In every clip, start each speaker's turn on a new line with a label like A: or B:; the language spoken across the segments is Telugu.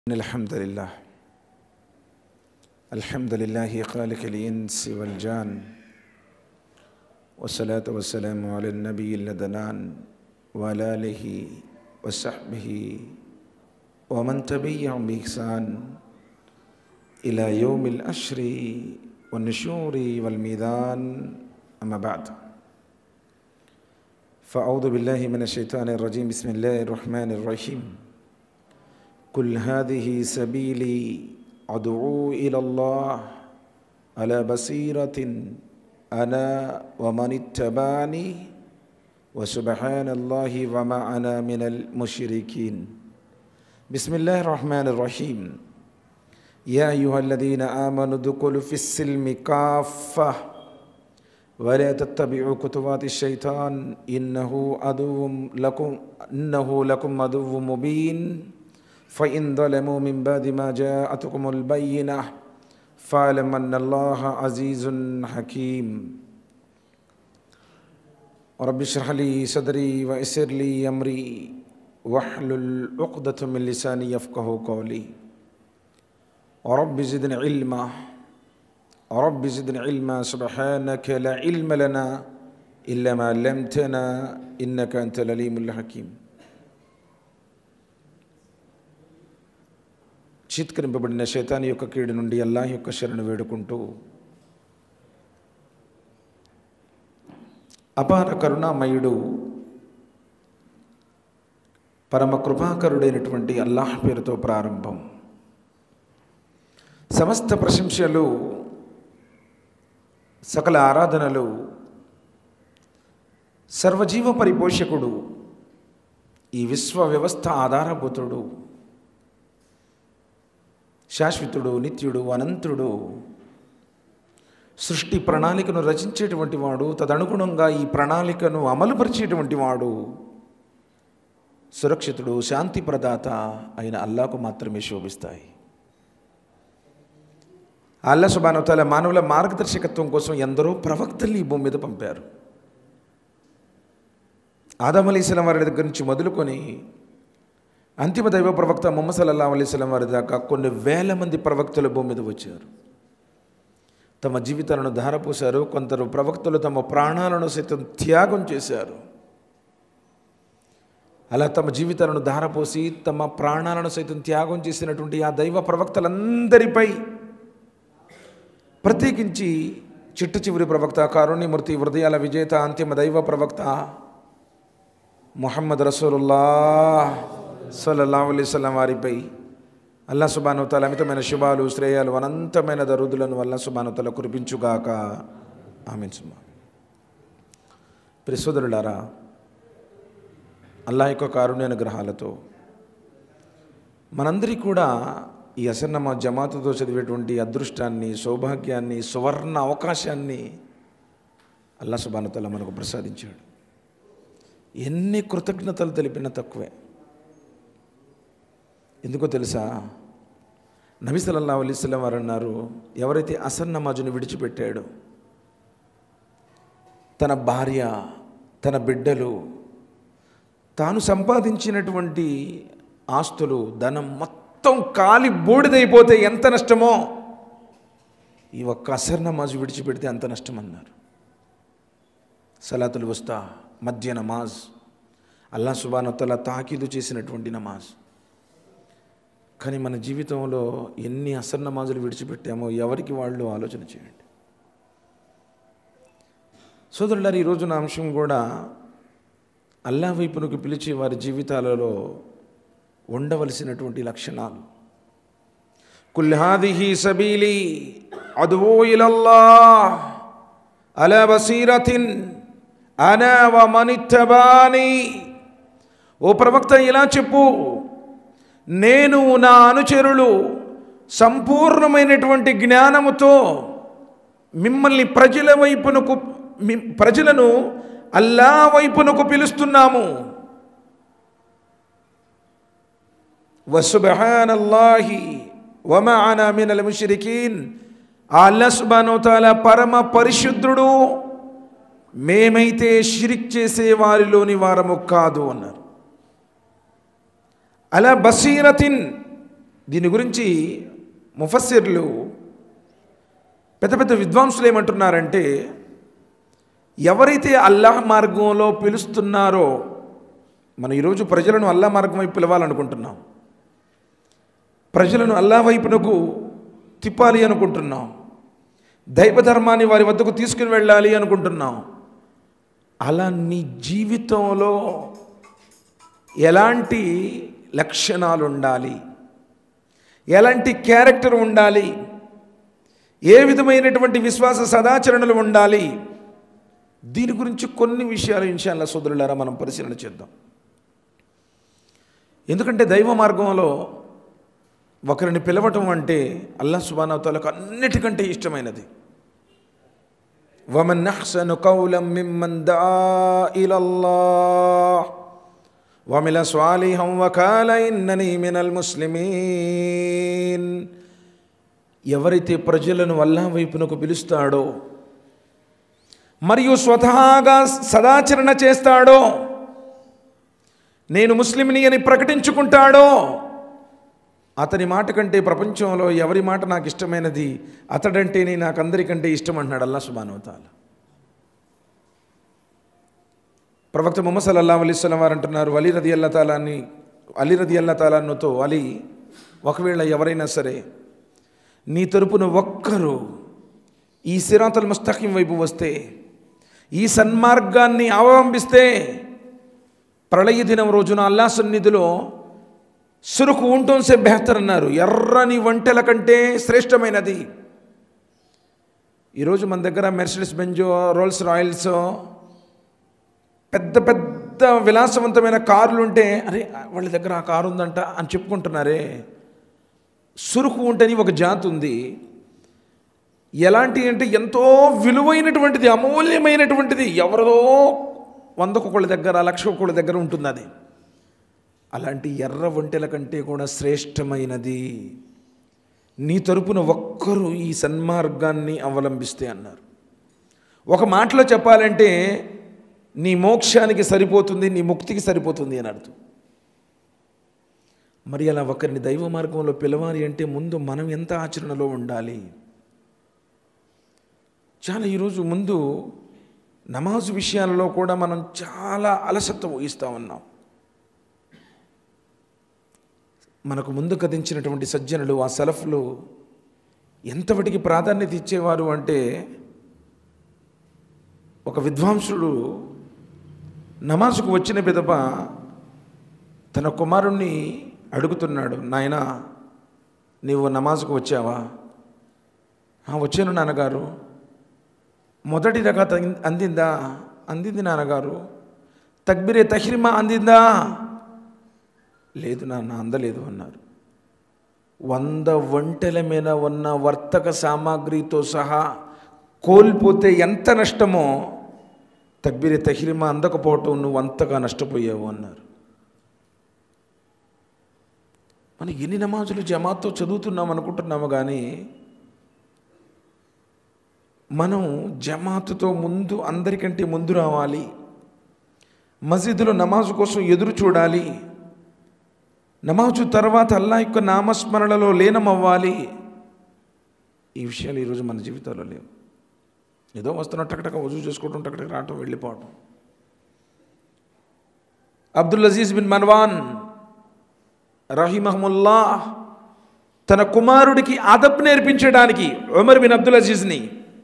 A: إن الحمد لله الحمد لله خالق الإنس والجان والصلاة والسلام على النبي اللدنان وعلى آله وصحبه ومن تبعهم بإحسان إلى يوم الأشر والنشور والميزان أما بعد فأعوذ بالله من الشيطان الرجيم بسم الله الرحمن الرحيم قل هذه سبيلي أدعو إلى الله على بصيرة أنا ومن اتبعني وسبحان الله وما أنا من المشركين بسم الله الرحمن الرحيم يا أيها الذين آمنوا ادخلوا في السلم كافة ولا تتبعوا خطوات الشيطان إنه عدو لكم إنه لكم عدو مبين فإن ظلموا من بعد ما جاءتكم البينة فاعلم أن الله عزيز حكيم رب اشرح لي صدري ويسر لي أمري واحلل عقدة من لساني يفقه قولي رب زدني علما رب زدني علما سبحانك لا علم لنا إلا ما علمتنا إنك أنت العليم الحكيم చిత్కరింపబడిన శైతాని యొక్క కీడు నుండి అల్లాహ్ యొక్క శరణు వేడుకుంటూ అపార కరుణామయుడు పరమ కృపాకరుడైనటువంటి అల్లాహ్ పేరుతో ప్రారంభం సమస్త ప్రశంసలు సకల ఆరాధనలు సర్వజీవ పరిపోషకుడు ఈ విశ్వ వ్యవస్థ ఆధారభూతుడు శాశ్వతుడు నిత్యుడు అనంతుడు సృష్టి ప్రణాళికను రచించేటువంటి వాడు తదనుగుణంగా ఈ ప్రణాళికను అమలుపరిచేటువంటి వాడు సురక్షితుడు శాంతి ప్రదాత అయిన అల్లాకు మాత్రమే శోభిస్తాయి అల్లా సుబానవతాల మానవుల మార్గదర్శకత్వం కోసం ఎందరో ప్రవక్తల్ని ఈ భూమి మీద పంపారు ఆదం అలీస్లం వారి దగ్గర నుంచి మొదలుకొని అంతిమ దైవ ప్రవక్త ముహమ్మద్ సల్లల్లా అలీస్లం వారి దాకా కొన్ని వేల మంది ప్రవక్తలు భూమి మీద వచ్చారు తమ జీవితాలను ధారపోశారు కొందరు ప్రవక్తలు తమ ప్రాణాలను సైతం త్యాగం చేశారు అలా తమ జీవితాలను ధారపోసి తమ ప్రాణాలను సైతం త్యాగం చేసినటువంటి ఆ దైవ ప్రవక్తలందరిపై ప్రత్యేకించి చిట్టు చివరి ప్రవక్త కారుణ్యమూర్తి హృదయాల విజేత అంతిమ దైవ ప్రవక్త మొహమ్మద్ రసూలుల్లా సల్లల్లా అలీస్లం వారిపై అల్లా సుబానుతల అమితమైన శుభాలు శ్రేయాలు అనంతమైన దరుదులను అల్లా సుబానుతల కురిపించుగాక ఆమె సుమా ప్రిసోదరులారా అల్లా యొక్క కారుణ్య అనుగ్రహాలతో మనందరికీ కూడా ఈ అసన్నమ జమాతుతో చదివేటువంటి అదృష్టాన్ని సౌభాగ్యాన్ని సువర్ణ అవకాశాన్ని అల్లా సుబానుతల మనకు ప్రసాదించాడు ఎన్ని కృతజ్ఞతలు తెలిపినా తక్కువే ఎందుకో తెలుసా నబీ సల్లల్లా అలీస్లం వారు అన్నారు ఎవరైతే అసన్ నమాజును విడిచిపెట్టాడో తన భార్య తన బిడ్డలు తాను సంపాదించినటువంటి ఆస్తులు ధనం మొత్తం కాలి బూడిదైపోతే ఎంత నష్టమో ఈ ఒక్క అసర్ నమాజు విడిచిపెడితే అంత నష్టం అన్నారు సలాతులు వస్తా మధ్య నమాజ్ అల్లా సుబానతల తాకీదు చేసినటువంటి నమాజ్ కానీ మన జీవితంలో ఎన్ని అసర్ నమాజులు విడిచిపెట్టామో ఎవరికి వాళ్ళు ఆలోచన చేయండి సోదరులారు ఈరోజు నా అంశం కూడా అల్లా వైపునకు పిలిచి వారి జీవితాలలో ఉండవలసినటువంటి లక్షణాలు కుల్హాదిహి సబీలి అదువో ఇలల్లా అలా బసీరతిన్ అనా వ మనిత్తబాని ఓ ప్రవక్త ఇలా చెప్పు నేను నా అనుచరులు సంపూర్ణమైనటువంటి జ్ఞానముతో మిమ్మల్ని ప్రజల వైపునకు ప్రజలను అల్లా వైపునకు పిలుస్తున్నాము వసుబహానల్లాహి వమానా మినల్ ముషరికీన్ అల్లా సుబానోతాల పరమ పరిశుద్ధుడు మేమైతే షిరిక్ చేసే వారిలోని వారము కాదు అన్నారు అలా బసీరతిన్ దీని గురించి ముఫస్సిర్లు పెద్ద పెద్ద విద్వాంసులు ఏమంటున్నారంటే ఎవరైతే అల్లాహ్ మార్గంలో పిలుస్తున్నారో మనం ఈరోజు ప్రజలను అల్లా మార్గం వైపు పిలవాలనుకుంటున్నాం ప్రజలను అల్లా వైపునకు తిప్పాలి అనుకుంటున్నాం దైవ ధర్మాన్ని వారి వద్దకు తీసుకుని వెళ్ళాలి అనుకుంటున్నాం అలా నీ జీవితంలో ఎలాంటి లక్షణాలు ఉండాలి ఎలాంటి క్యారెక్టర్ ఉండాలి ఏ విధమైనటువంటి విశ్వాస సదాచరణలు ఉండాలి దీని గురించి కొన్ని విషయాలు ఇన్షాల్లా సోదరులారా మనం పరిశీలన చేద్దాం ఎందుకంటే దైవ మార్గంలో ఒకరిని పిలవటం అంటే అల్లా సుబానవతాలకు అన్నిటికంటే ఇష్టమైనది వమన్ అహ్సను కౌలం మిమ్మన్ దా ఇలల్లాహ్ వమిల స్వాలిహం వకాల ఇన్నని మినల్ ముస్లిమీన్ ఎవరైతే ప్రజలను అల్లా వైపునకు పిలుస్తాడో మరియు స్వతహాగా సదాచరణ చేస్తాడో నేను ముస్లింని అని ప్రకటించుకుంటాడో అతని మాట కంటే ప్రపంచంలో ఎవరి మాట నాకు ఇష్టమైనది అతడంటేనే నాకు అందరికంటే ఇష్టం అంటున్నాడు అల్లా సుబానవతాల ప్రవక్త ముహమ్మద్ సల్లల్లా అలీస్లం వారు అంటున్నారు అలీ రది అల్లా తాలాన్ని అలీ రది అల్లా తాలాన్నతో అలీ ఒకవేళ ఎవరైనా సరే నీ తరపున ఒక్కరు ఈ సిరాతల్ ముస్తఖీం వైపు వస్తే ఈ సన్మార్గాన్ని అవలంబిస్తే ప్రళయ దినం రోజున అల్లా సన్నిధిలో సురుకు ఉంటోన్సే బెహతర్ అన్నారు ఎర్రని వంటల కంటే శ్రేష్టమైనది ఈరోజు మన దగ్గర మెర్సిడెస్ బెంజో రోల్స్ రాయల్స్ పెద్ద పెద్ద విలాసవంతమైన కార్లు ఉంటే అరే వాళ్ళ దగ్గర ఆ కారు ఉందంట అని చెప్పుకుంటున్నారే సురుకు ఉంటని ఒక జాతి ఉంది ఎలాంటి అంటే ఎంతో విలువైనటువంటిది అమూల్యమైనటువంటిది ఎవరిదో వందకు ఒకళ్ళ దగ్గర లక్ష ఒకళ్ళ దగ్గర ఉంటుంది అది అలాంటి ఎర్ర ఒంటెల కంటే కూడా శ్రేష్టమైనది నీ తరపున ఒక్కరు ఈ సన్మార్గాన్ని అవలంబిస్తే అన్నారు ఒక మాటలో చెప్పాలంటే నీ మోక్షానికి సరిపోతుంది నీ ముక్తికి సరిపోతుంది అని అర్థం మరి అలా ఒకరిని దైవ మార్గంలో పిలవాలి అంటే ముందు మనం ఎంత ఆచరణలో ఉండాలి చాలా ఈరోజు ముందు నమాజు విషయాలలో కూడా మనం చాలా అలసత్వం వహిస్తూ ఉన్నాం మనకు ముందు కథించినటువంటి సజ్జనులు ఆ సలఫ్లు ఎంతవటికి ప్రాధాన్యత ఇచ్చేవారు అంటే ఒక విద్వాంసుడు నమాజుకు వచ్చిన పిదప తన కుమారుణ్ణి అడుగుతున్నాడు నాయన నీవు నమాజుకు వచ్చావా "ఆ, వచ్చాను నాన్నగారు మొదటి రకాత అందిందా అందింది నాన్నగారు తక్బిరే తహ్రిమా అందిందా లేదు నాన్న అందలేదు అన్నారు వంద ఒంటెల మీద ఉన్న వర్తక సామాగ్రితో సహా కోల్పోతే ఎంత నష్టమో తక్బీరే తహిరిమా అందకపోవటం నువ్వు అంతగా నష్టపోయావు అన్నారు మనం ఎన్ని నమాజులు జమాత్తో చదువుతున్నాం అనుకుంటున్నాము కానీ మనం జమాతుతో ముందు అందరికంటే ముందు రావాలి మసీదులో నమాజు కోసం ఎదురు చూడాలి నమాజు తర్వాత అల్లా యొక్క నామస్మరణలో లీనమవ్వాలి ఈ విషయాలు ఈరోజు మన జీవితాల్లో లేవు ఏదో వస్తున్న టకటక వజూ చేసుకోవటం టకటక రావటం వెళ్ళిపోవటం అబ్దుల్ అజీజ్ బిన్ మన్వాన్ రహిమహముల్లా తన కుమారుడికి అదబ్ నేర్పించడానికి ఉమర్ బిన్ అబ్దుల్ అజీజ్ని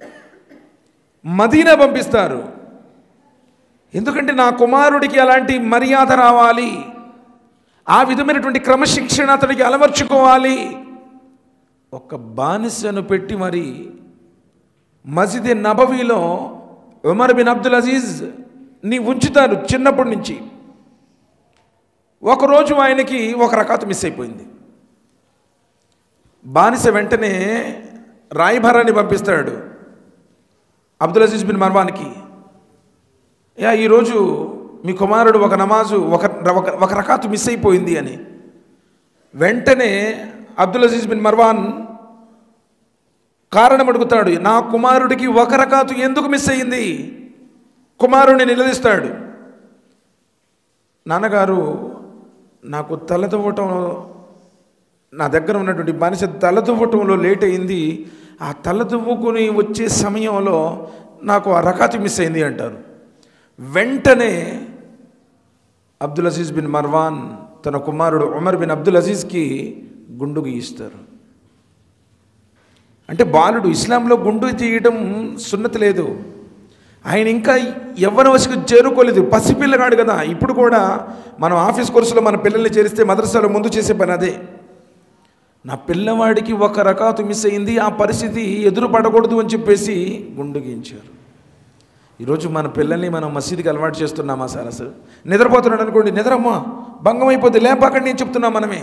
A: మదీనా పంపిస్తారు ఎందుకంటే నా కుమారుడికి అలాంటి మర్యాద రావాలి ఆ విధమైనటువంటి క్రమశిక్షణ అతడికి అలవర్చుకోవాలి ఒక బానిసను పెట్టి మరి మసీద్ నబవీలో ఉమర్ బిన్ అబ్దుల్ అజీజ్ ని ఉంచుతారు చిన్నప్పటి నుంచి ఒకరోజు ఆయనకి ఒక రకాతు మిస్ అయిపోయింది బానిస వెంటనే రాయభారాన్ని పంపిస్తాడు అబ్దుల్ అజీజ్ బిన్ మర్వాన్కి యా ఈరోజు మీ కుమారుడు ఒక నమాజు ఒక ఒక ఒక రకాతు మిస్ అయిపోయింది అని వెంటనే అబ్దుల్ అజీజ్ బిన్ మర్వాన్ కారణం అడుగుతాడు నా కుమారుడికి ఒక రకాతు ఎందుకు మిస్ అయ్యింది కుమారుడిని నిలదీస్తాడు నాన్నగారు నాకు తలదవ్వటం నా దగ్గర ఉన్నటువంటి బానిస తలదువ్వటంలో లేట్ అయింది ఆ తలదువ్వుకుని వచ్చే సమయంలో నాకు ఆ రకాతి మిస్ అయింది అంటారు వెంటనే అబ్దుల్ అజీజ్ బిన్ మర్వాన్ తన కుమారుడు ఉమర్ బిన్ అబ్దుల్ అజీజ్కి గుండు గీయిస్తారు అంటే బాలుడు ఇస్లాంలో గుండు తీయడం సున్నతి లేదు ఆయన ఇంకా యవ్వన వయసుకు చేరుకోలేదు పసిపిల్లగాడు కదా ఇప్పుడు కూడా మనం ఆఫీస్ కోర్సులో మన పిల్లల్ని చేరిస్తే మదరసాలో ముందు చేసే పని అదే నా పిల్లవాడికి ఒక రకాతు మిస్ అయింది ఆ పరిస్థితి ఎదురు పడకూడదు అని చెప్పేసి గుండు గీయించారు ఈరోజు మన పిల్లల్ని మనం మసీదుకి అలవాటు చేస్తున్నామా సార్ అసలు నిద్రపోతున్నాడు అనుకోండి నిద్రమ్మా భంగం అయిపోతే లేపాకండి నేను చెప్తున్నా మనమే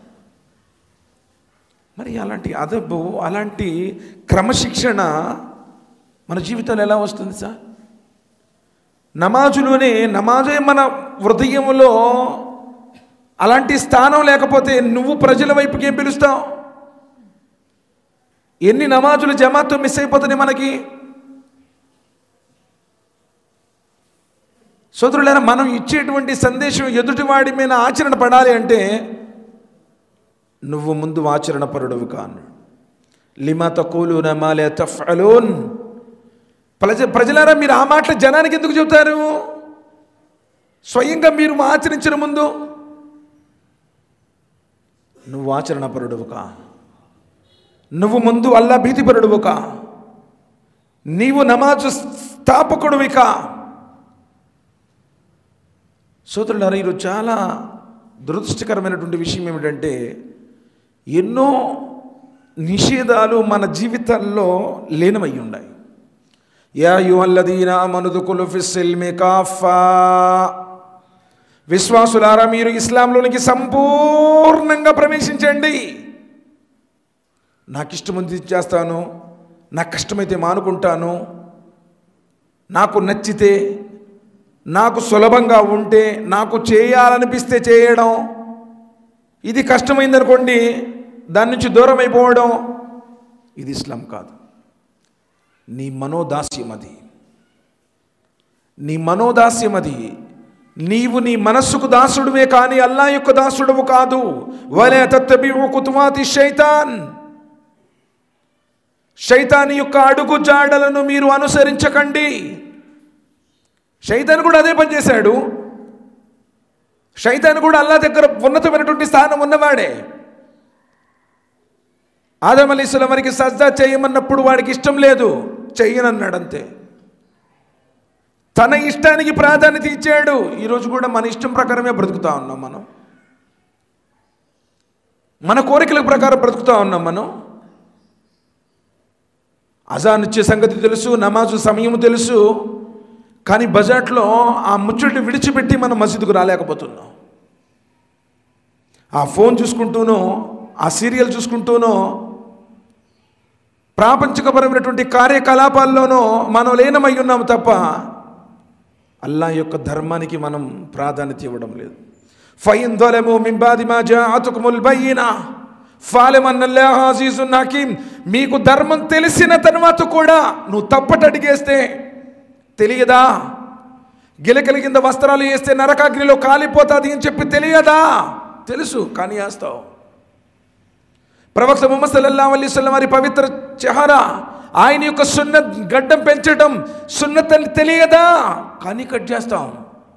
A: మరి అలాంటి అదబు అలాంటి క్రమశిక్షణ మన జీవితంలో ఎలా వస్తుంది సార్ నమాజులోనే నమాజే మన హృదయంలో అలాంటి స్థానం లేకపోతే నువ్వు ప్రజల వైపుకి ఏం పిలుస్తావు ఎన్ని నమాజులు జమాతో మిస్ అయిపోతున్నాయి మనకి సోదరులైన మనం ఇచ్చేటువంటి సందేశం ఎదుటివాడి మీద ఆచరణ పడాలి అంటే నువ్వు ముందు ఆచరణ పరుడవు కాను లిమా తక్కువలు నమాలే తఫలోన్ ప్రజ ప్రజలారా మీరు ఆ మాటలు జనానికి ఎందుకు చెబుతారు స్వయంగా మీరు ఆచరించిన ముందు నువ్వు ఆచరణ పరుడువు కా నువ్వు ముందు అల్లా భీతిపరుడువు కా నీవు నమాజు స్థాపకుడివి కా సోదరులారా ఈరోజు చాలా దురదృష్టకరమైనటువంటి విషయం ఏమిటంటే ఎన్నో నిషేధాలు మన జీవితాల్లో లీనమై ఉన్నాయి యా యువల్లదీన మనుదుకులు ఫిస్సిల్మి కాఫా విశ్వాసులారా మీరు ఇస్లాంలోనికి సంపూర్ణంగా ప్రవేశించండి నాకు ఇష్టముంది చేస్తాను నాకు కష్టమైతే మానుకుంటాను నాకు నచ్చితే నాకు సులభంగా ఉంటే నాకు చేయాలనిపిస్తే చేయడం ఇది కష్టమైందనుకోండి దాని నుంచి దూరం అయిపోవడం ఇది ఇస్లాం కాదు నీ మనోదాస్యం అది నీ మనోదాస్యం అది నీవు నీ మనస్సుకు దాసుడువే కానీ అల్లా యొక్క దాసుడువు కాదు వలే తత్తబివు కుతుమాతి శైతాన్ శైతాన్ యొక్క అడుగు జాడలను మీరు అనుసరించకండి శైతాన్ కూడా అదే పని చేశాడు శైతాన్ కూడా అల్లా దగ్గర ఉన్నతమైనటువంటి స్థానం ఉన్నవాడే ఆదం అలీస్లం వారికి సజ్జా చేయమన్నప్పుడు వాడికి ఇష్టం లేదు చెయ్యనన్నాడు అంతే తన ఇష్టానికి ప్రాధాన్యత ఇచ్చాడు ఈరోజు కూడా మన ఇష్టం ప్రకారమే బ్రతుకుతా ఉన్నాం మనం మన కోరికల ప్రకారం బ్రతుకుతా ఉన్నాం మనం అజాన్ ఇచ్చే సంగతి తెలుసు నమాజు సమయం తెలుసు కానీ బజాట్లో ఆ ముచ్చటి విడిచిపెట్టి మనం మసీదుకు రాలేకపోతున్నాం ఆ ఫోన్ చూసుకుంటూనో ఆ సీరియల్ చూసుకుంటూనో ప్రాపంచికపరమైనటువంటి కార్యకలాపాల్లోనో మనం లీనమై ఉన్నాము తప్ప అల్లా యొక్క ధర్మానికి మనం ప్రాధాన్యత ఇవ్వడం లేదు ఫైన్ దొలము మింబాది మా జాతుకుముల్ బయ్యినా ఫాలెమన్నల్లాహ్ అజీజున్ హకీం మీకు ధర్మం తెలిసిన తర్వాత కూడా నువ్వు తప్పట అడిగేస్తే తెలియదా గిలకల కింద వస్త్రాలు వేస్తే నరకాగ్నిలో కాలిపోతుంది అని చెప్పి తెలియదా తెలుసు కానీ వేస్తావు ప్రవక్త ముహమ్మద్ సల్లల్లాహు అలైహి వసల్లం వారి పవిత్ర చెహరా ఆయన యొక్క సున్నత్ గడ్డం పెంచడం సున్నత్ అని తెలియదా కానీ కట్ చేస్తాం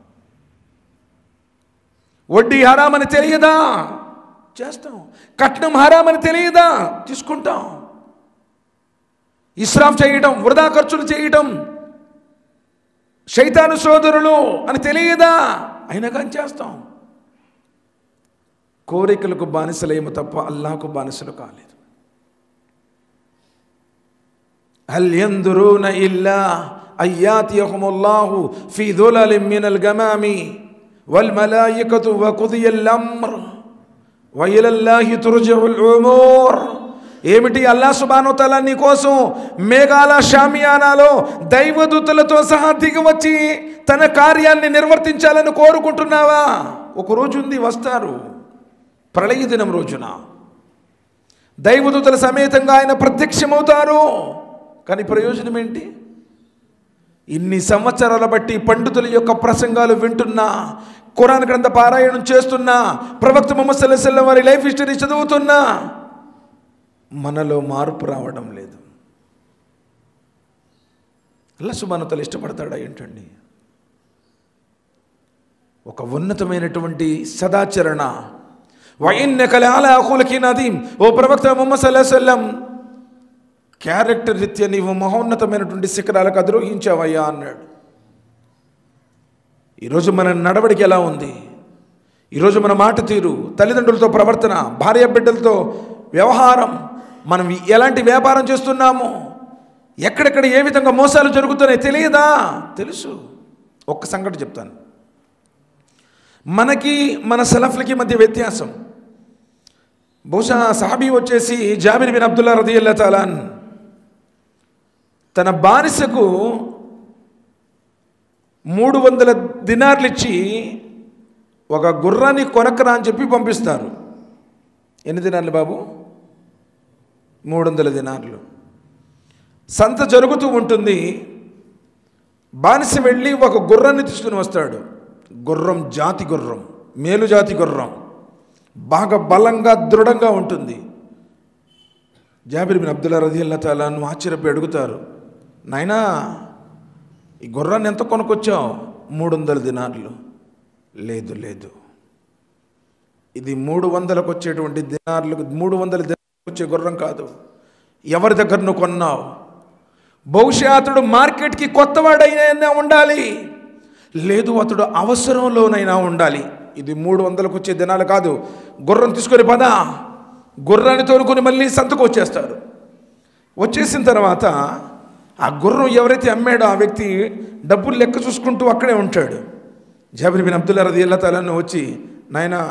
A: వడ్డీ హరామని తెలియదా చేస్తాం కట్నం హరామని తెలియదా తీసుకుంటాం ఇస్రాఫ్ చేయటం వృధా ఖర్చులు చేయటం శైతాను సోదరులు అని తెలియదా అయినా కానీ చేస్తాం కోరికలకు బానిసలేమో తప్ప అల్లాహకు బానిసలు కాలేదు హల్ యందురూన ఇల్లా అయ్యాతియహుముల్లాహు ఫీ దులలిన్ మినల్ గమామి వల్ మలాయికతు వకుదియల్ అమ్ర్ వయలల్లాహి తుర్జఉల్ ఉమూర్ ఏమిటి అల్లా సుబానుతల నీ కోసం మేఘాల షామియానాలో దైవదూతలతో సహా దిగివచ్చి తన కార్యాన్ని నిర్వర్తించాలని కోరుకుంటున్నావా ఒక రోజు ఉంది వస్తారు ప్రళయ దినం రోజున దైవదూతల సమేతంగా ఆయన ప్రత్యక్షమవుతారు కానీ ప్రయోజనం ఏంటి ఇన్ని సంవత్సరాల బట్టి పండితుల యొక్క ప్రసంగాలు వింటున్నా ఖురాన్ గ్రంథ పారాయణం చేస్తున్నా ప్రవక్త ముహమ్మద్ సల్లాహం వారి లైఫ్ హిస్టరీ చదువుతున్నా మనలో మార్పు రావడం లేదు అల్లా సుమానతలు ఇష్టపడతాడా ఏంటండి ఒక ఉన్నతమైనటువంటి సదాచరణ వైన్యకల అలా అకులకి నదీం ఓ ప్రవక్త ముహమ్మద్ సల్లాహం క్యారెక్టర్ రీత్యా నీవు మహోన్నతమైనటువంటి శిఖరాలకు అధిరోహించావయ్యా అన్నాడు ఈరోజు మన నడవడికి ఎలా ఉంది ఈరోజు మన మాట తీరు తల్లిదండ్రులతో ప్రవర్తన భార్య బిడ్డలతో వ్యవహారం మనం ఎలాంటి వ్యాపారం చేస్తున్నాము ఎక్కడెక్కడ ఏ విధంగా మోసాలు జరుగుతున్నాయి తెలియదా తెలుసు ఒక్క సంగతి చెప్తాను మనకి మన సెలఫ్లకి మధ్య వ్యత్యాసం బహుశా సాహబీ వచ్చేసి జాబిర్ బిన్ అబ్దుల్లా రదియల్లా తాలాన్ తన బానిసకు మూడు వందల దినార్లు ఇచ్చి ఒక గుర్రాన్ని కొనక్కరా అని చెప్పి పంపిస్తారు ఎన్ని దినార్లు బాబు మూడు వందల దినార్లు సంత జరుగుతూ ఉంటుంది బానిస వెళ్ళి ఒక గుర్రాన్ని తీసుకుని వస్తాడు గుర్రం జాతి గుర్రం మేలు జాతి గుర్రం బాగా బలంగా దృఢంగా ఉంటుంది జాబిర్ బిన్ అబ్దుల్లా రది అల్లా తాలాను ఆశ్చర్యపోయి అడుగుతారు నాయనా ఈ గుర్రాన్ని ఎంత కొనుక్కొచ్చావు మూడు వందల దినార్లు లేదు లేదు ఇది మూడు వందలకు వచ్చేటువంటి దినార్లు మూడు వందల దినాలకు వచ్చే గుర్రం కాదు ఎవరి దగ్గర నువ్వు కొన్నావు బహుశా అతడు మార్కెట్కి కొత్తవాడైనా ఉండాలి లేదు అతడు అవసరంలోనైనా ఉండాలి ఇది మూడు వందలకు వచ్చే దినాలు కాదు గుర్రం తీసుకొని పదా గుర్రాన్ని తోలుకొని మళ్ళీ సంతకు వచ్చేస్తారు వచ్చేసిన తర్వాత ఆ గుర్రం ఎవరైతే అమ్మాడో ఆ వ్యక్తి డబ్బులు లెక్క చూసుకుంటూ అక్కడే ఉంటాడు జాబిర్ బిన్ అబ్దుల్లా రది అల్లా తాలను వచ్చి నాయనా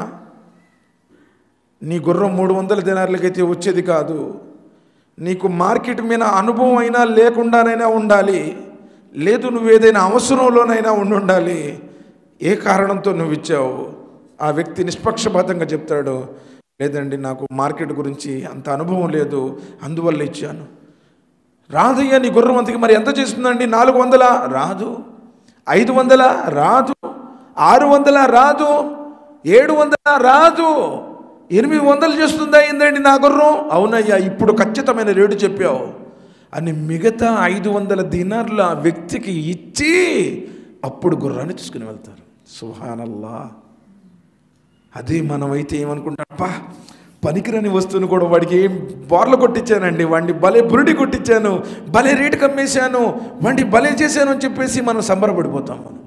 A: నీ గుర్రం మూడు వందల దినార్లకైతే వచ్చేది కాదు నీకు మార్కెట్ మీద అనుభవం అయినా లేకుండానైనా ఉండాలి లేదు నువ్వు ఏదైనా అవసరంలోనైనా ఉండి ఉండాలి ఏ కారణంతో నువ్వు ఇచ్చావు ఆ వ్యక్తి నిష్పక్షపాతంగా చెప్తాడు లేదండి నాకు మార్కెట్ గురించి అంత అనుభవం లేదు అందువల్ల ఇచ్చాను రాదయ్యా నీ గుర్రం అంతకి మరి ఎంత చేస్తుందండి నాలుగు వందల రాదు ఐదు వందల రాదు ఆరు వందల రాదు ఏడు వందల రాదు ఎనిమిది వందలు చేస్తుందా ఏందండి నా గుర్రం అవునయ్యా ఇప్పుడు ఖచ్చితమైన రేటు చెప్పావు అని మిగతా ఐదు వందల దినార్లు ఆ వ్యక్తికి ఇచ్చి అప్పుడు గుర్రాన్ని తీసుకుని వెళ్తారు సుహానల్లా అదే మనమైతే ఏమనుకుంటాపా పనికిరని వస్తువును కూడా వాడికి ఏం బోర్లు కొట్టించానండి వాడిని భలే బురుడి కొట్టించాను భలే రేటు కమ్మేశాను వాడిని భలే చేశాను అని చెప్పేసి మనం సంబరపడిపోతాం మనం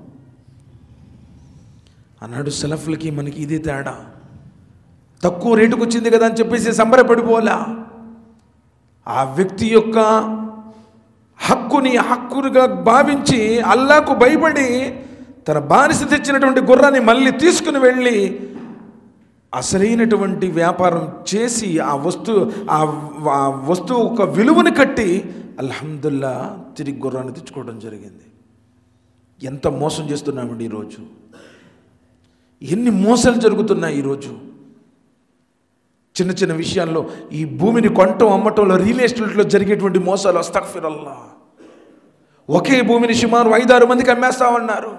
A: అన్నాడు సెలఫ్లకి మనకి ఇదే తేడా తక్కువ రేటుకు వచ్చింది కదా అని చెప్పేసి సంబరపడిపోలా ఆ వ్యక్తి యొక్క హక్కుని హక్కుగా భావించి అల్లాకు భయపడి తన బానిస తెచ్చినటువంటి గుర్రాన్ని మళ్ళీ తీసుకుని వెళ్ళి అసలైనటువంటి వ్యాపారం చేసి ఆ వస్తువు ఆ ఆ వస్తువు ఒక విలువని కట్టి అల్హమ్దుల్లా తిరిగి గుర్రాన్ని తెచ్చుకోవడం జరిగింది ఎంత మోసం చేస్తున్నామండి ఈరోజు ఎన్ని మోసాలు జరుగుతున్నాయి ఈరోజు చిన్న చిన్న విషయాల్లో ఈ భూమిని కొనటం అమ్మటంలో రియల్ ఎస్టేట్లో జరిగేటువంటి మోసాలు అస్తఫిరల్లా ఒకే భూమిని సుమారు ఐదారు మందికి అమ్మేస్తామన్నారు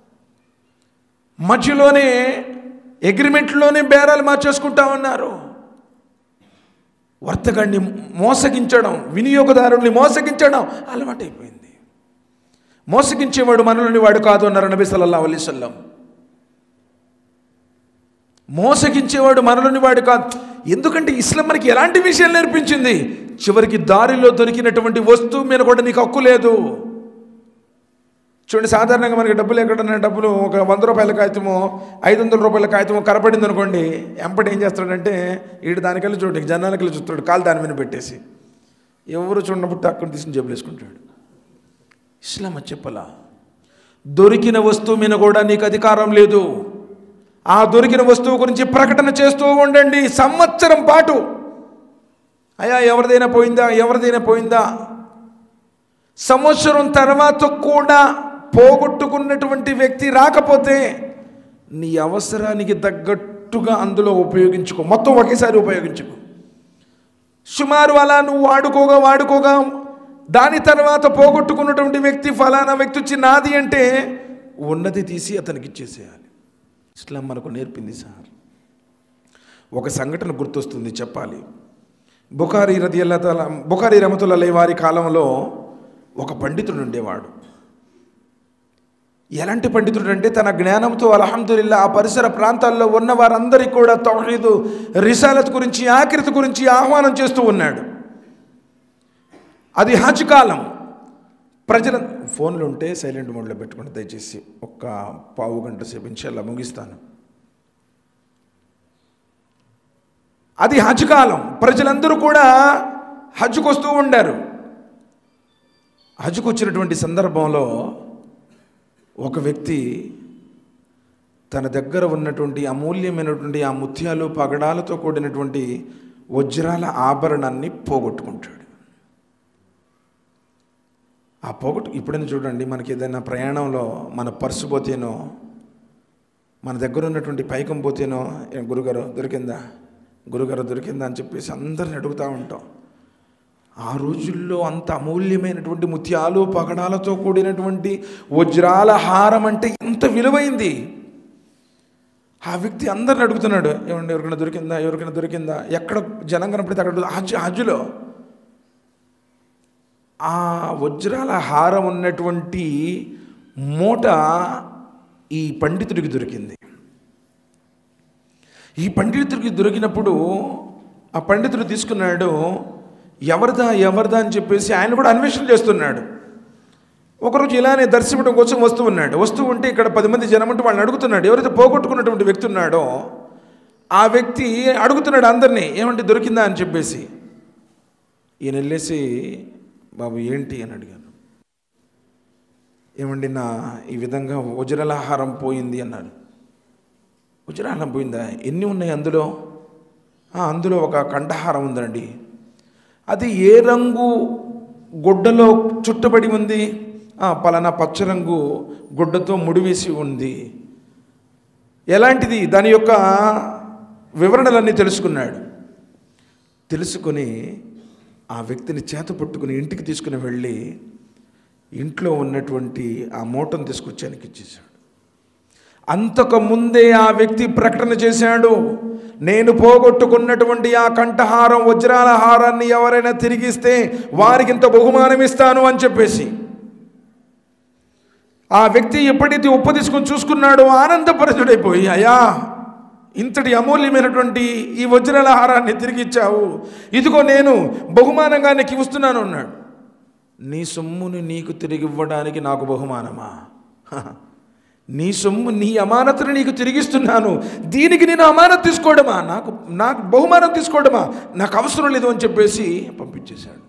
A: మధ్యలోనే అగ్రిమెంట్లోనే బేరాలు మార్చేసుకుంటామన్నారు వర్తకాన్ని మోసగించడం వినియోగదారుల్ని మోసగించడం అలవాటైపోయింది మోసగించేవాడు మనలోని వాడు కాదు అన్నారు నబీ సల్లల్లా అలైవల్లం మోసగించేవాడు మనలోని వాడు కాదు ఎందుకంటే ఇస్లాం మనకి ఎలాంటి విషయాలు నేర్పించింది చివరికి దారిలో దొరికినటువంటి వస్తువు మీద కూడా నీకు హక్కు లేదు చూడండి సాధారణంగా మనకి డబ్బులు ఎక్కడన్నా డబ్బులు ఒక వంద రూపాయల కాగితము ఐదు వందల రూపాయల కాగితము కనపడింది అనుకోండి ఎంపటి ఏం చేస్తాడంటే వీడు దానికెళ్ళి చూడండి జనాలకెళ్ళి చూస్తాడు కాలు దాని మీద పెట్టేసి ఎవరు చూడనప్పుడు అక్కడ తీసుకుని జబ్బులు వేసుకుంటాడు ఇస్లాం అది చెప్పలా దొరికిన వస్తువు మీద కూడా నీకు అధికారం లేదు ఆ దొరికిన వస్తువు గురించి ప్రకటన చేస్తూ ఉండండి సంవత్సరం పాటు అయ్యా ఎవరిదైనా పోయిందా ఎవరిదైనా పోయిందా సంవత్సరం తర్వాత కూడా పోగొట్టుకున్నటువంటి వ్యక్తి రాకపోతే నీ అవసరానికి తగ్గట్టుగా అందులో ఉపయోగించుకో మొత్తం ఒకేసారి ఉపయోగించుకో సుమారు అలా నువ్వు వాడుకోగా వాడుకోగా దాని తర్వాత పోగొట్టుకున్నటువంటి వ్యక్తి ఫలానా వ్యక్తి వచ్చి నాది అంటే ఉన్నది తీసి అతనికి ఇచ్చేసేయాలి ఇస్లాం మనకు నేర్పింది సార్ ఒక సంఘటన గుర్తొస్తుంది చెప్పాలి బుఖారీ రది అల్లా బుఖారీ రమతుల్లా వారి కాలంలో ఒక పండితుడు ఉండేవాడు ఎలాంటి పండితుడు అంటే తన జ్ఞానంతో అల్హమ్దుల్లా ఆ పరిసర ప్రాంతాల్లో ఉన్న వారందరికీ కూడా తౌహీదు రిసాలత్ గురించి ఆకృతి గురించి ఆహ్వానం చేస్తూ ఉన్నాడు అది హజ్ కాలం ప్రజల ఫోన్లు ఉంటే సైలెంట్ మోడ్లో పెట్టుకోండి దయచేసి ఒక్క పావు గంట సేపు ఇన్షాల్లా ముగిస్తాను అది హజ్ కాలం ప్రజలందరూ కూడా హజ్కు వస్తూ ఉండారు హజ్కు వచ్చినటువంటి సందర్భంలో ఒక వ్యక్తి తన దగ్గర ఉన్నటువంటి అమూల్యమైనటువంటి ఆ ముత్యాలు పగడాలతో కూడినటువంటి వజ్రాల ఆభరణాన్ని పోగొట్టుకుంటాడు ఆ పోగొట్టు ఇప్పుడైనా చూడండి మనకి ఏదైనా ప్రయాణంలో మన పర్సు పోతేనో మన దగ్గర ఉన్నటువంటి పైకం పోతేనో "ఏం గురుగారు దొరికిందా గురుగారు దొరికిందా అని చెప్పేసి అందరిని అడుగుతూ ఉంటాం ఆ రోజుల్లో అంత అమూల్యమైనటువంటి ముత్యాలు పగడాలతో కూడినటువంటి వజ్రాల హారం అంటే ఎంత విలువైంది ఆ వ్యక్తి అందరిని అడుగుతున్నాడు ఏమండి ఎవరికైనా దొరికిందా ఎవరికైనా దొరికిందా ఎక్కడ జనం కనపడితే అక్కడ హజ్ హజ్జులో ఆ వజ్రాల హారం ఉన్నటువంటి మూట ఈ పండితుడికి దొరికింది ఈ పండితుడికి దొరికినప్పుడు ఆ పండితుడు తీసుకున్నాడు ఎవరిదా ఎవరిదా అని చెప్పేసి ఆయన కూడా అన్వేషణ చేస్తున్నాడు ఒకరోజు ఇలానే దర్శించడం కోసం వస్తూ ఉన్నాడు వస్తూ ఉంటే ఇక్కడ పది మంది జనం ఉంటే వాళ్ళని అడుగుతున్నాడు ఎవరైతే పోగొట్టుకున్నటువంటి వ్యక్తి ఉన్నాడో ఆ వ్యక్తి అడుగుతున్నాడు అందరినీ ఏమంటే దొరికిందా అని చెప్పేసి ఈయన వెళ్ళేసి బాబు ఏంటి అని అడిగాను ఏమండి నా ఈ విధంగా వజ్రలాహారం పోయింది అన్నాడు వజ్రాహారం పోయిందా ఎన్ని ఉన్నాయి అందులో "ఆ, అందులో ఒక కంఠహారం ఉందండి అది ఏ రంగు గుడ్డలో చుట్టబడి ఉంది "ఆ, పలానా పచ్చరంగు గుడ్డతో ముడివేసి ఉంది ఎలాంటిది దాని యొక్క వివరణలన్నీ తెలుసుకున్నాడు తెలుసుకొని ఆ వ్యక్తిని చేత పట్టుకుని ఇంటికి తీసుకుని వెళ్ళి ఇంట్లో ఉన్నటువంటి ఆ మూటను తీసుకొచ్చి ఆయనకి ఇచ్చేశాడు అంతకు ముందే ఆ వ్యక్తి ప్రకటన చేశాడు నేను పోగొట్టుకున్నటువంటి ఆ కంఠహారం వజ్రాల హారాన్ని ఎవరైనా తిరిగిస్తే వారికి ఇంత బహుమానం ఇస్తాను అని చెప్పేసి ఆ వ్యక్తి ఎప్పుడైతే ఉప్పు తీసుకొని చూసుకున్నాడో ఆనందపరచుడైపోయి అయ్యా ఇంతటి అమూల్యమైనటువంటి ఈ వజ్రాల హారాన్ని తిరిగి ఇచ్చావు ఇదిగో నేను బహుమానంగా నీకు ఇస్తున్నాను అన్నాడు నీ సొమ్ముని నీకు తిరిగి ఇవ్వడానికి నాకు బహుమానమా హ. నీ సొమ్ము నీ అమానతను నీకు తిరిగిస్తున్నాను దీనికి నేను అమానత్ తీసుకోవడమా నాకు నాకు బహుమానం తీసుకోవడమా నాకు అవసరం లేదు అని చెప్పేసి పంపించేశాడు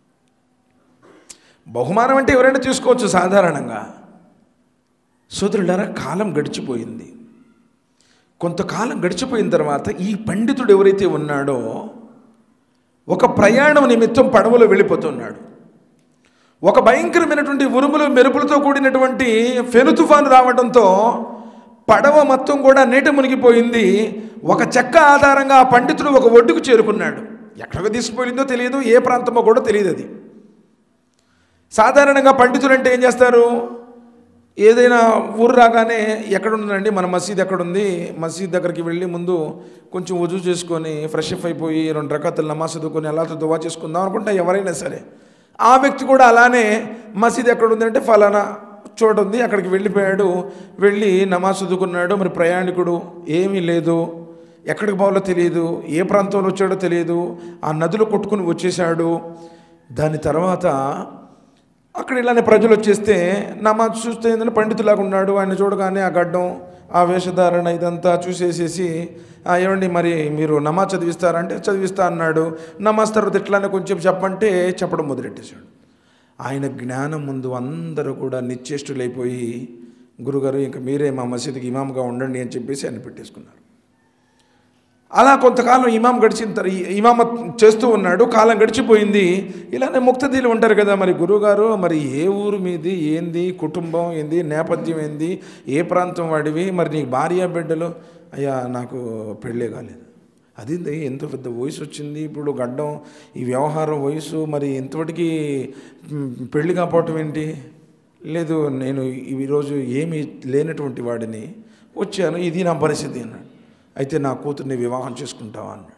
A: బహుమానం అంటే ఎవరైనా తీసుకోవచ్చు సాధారణంగా సోదరులారా కాలం గడిచిపోయింది కొంతకాలం గడిచిపోయిన తర్వాత ఈ పండితుడు ఎవరైతే ఉన్నాడో ఒక ప్రయాణం నిమిత్తం పడవలో వెళ్ళిపోతున్నాడు ఒక భయంకరమైనటువంటి ఉరుములు మెరుపులతో కూడినటువంటి ఫెను తుఫాను రావడంతో పడవ మొత్తం కూడా నీట మునిగిపోయింది ఒక చెక్క ఆధారంగా ఆ పండితుడు ఒక ఒడ్డుకు చేరుకున్నాడు ఎక్కడికి తీసుకుపోయిందో తెలియదు ఏ ప్రాంతమో కూడా తెలియదు అది సాధారణంగా పండితులు అంటే ఏం చేస్తారు ఏదైనా ఊరు రాగానే ఎక్కడ ఉందండి మన మసీద్ ఎక్కడుంది మసీద్ దగ్గరికి వెళ్ళి ముందు కొంచెం వజూ చేసుకొని ఫ్రెష్ అప్ అయిపోయి రెండు రకాతులు నమాజ్ చదువుకొని ఎలా దువా చేసుకుందాం అనుకుంటా ఎవరైనా సరే ఆ వ్యక్తి కూడా అలానే మసీద్ ఎక్కడుంది అంటే ఫలానా చోటు ఉంది అక్కడికి వెళ్ళిపోయాడు వెళ్ళి నమాజ్ చదువుకున్నాడు మరి ప్రయాణికుడు ఏమీ లేదు ఎక్కడికి పోవాలో తెలియదు ఏ ప్రాంతంలో వచ్చాడో తెలియదు ఆ నదులు కొట్టుకుని వచ్చేసాడు దాని తర్వాత అక్కడ ఇలానే ప్రజలు వచ్చేస్తే నమాజ్ చూస్తే ఏంటంటే పండితులాగా ఉన్నాడు ఆయన చూడగానే ఆ గడ్డం ఆ వేషధారణ ఇదంతా చూసేసేసి "ఆ, ఏమండి మరి మీరు నమాజ్ చదివిస్తారంటే చదివిస్తా అన్నాడు నమాజ్ తర్వాత ఇట్లానే కొంచెం చెప్పంటే చెప్పడం మొదలెట్టేశాడు ఆయన జ్ఞానం ముందు అందరూ కూడా నిశ్చేష్టులైపోయి గురుగారు ఇంకా మీరే మా మసీదుకి ఇమామ్గా ఉండండి అని చెప్పేసి ఆయన పెట్టేసుకున్నారు అలా కొంతకాలం ఇమాం గడిచిన తర్వాత ఇమామ చేస్తూ ఉన్నాడు కాలం గడిచిపోయింది ఇలానే ముక్తదీలు ఉంటారు కదా మరి గురువుగారు మరి ఏ ఊరు మీది ఏంది కుటుంబం ఏంది నేపథ్యం ఏంది ఏ ప్రాంతం వాడివి మరి నీకు భార్య బిడ్డలు అయ్యా నాకు పెళ్ళే కాలేదు అది ఎంత పెద్ద వయసు వచ్చింది ఇప్పుడు గడ్డం ఈ వ్యవహారం వయసు మరి ఇంతవరకు పెళ్లి కాపోవటం ఏంటి లేదు నేను ఈరోజు ఏమీ లేనటువంటి వాడిని వచ్చాను ఇది నా పరిస్థితి అన్నాడు అయితే నా కూతుర్ని వివాహం చేసుకుంటావా అన్నాడు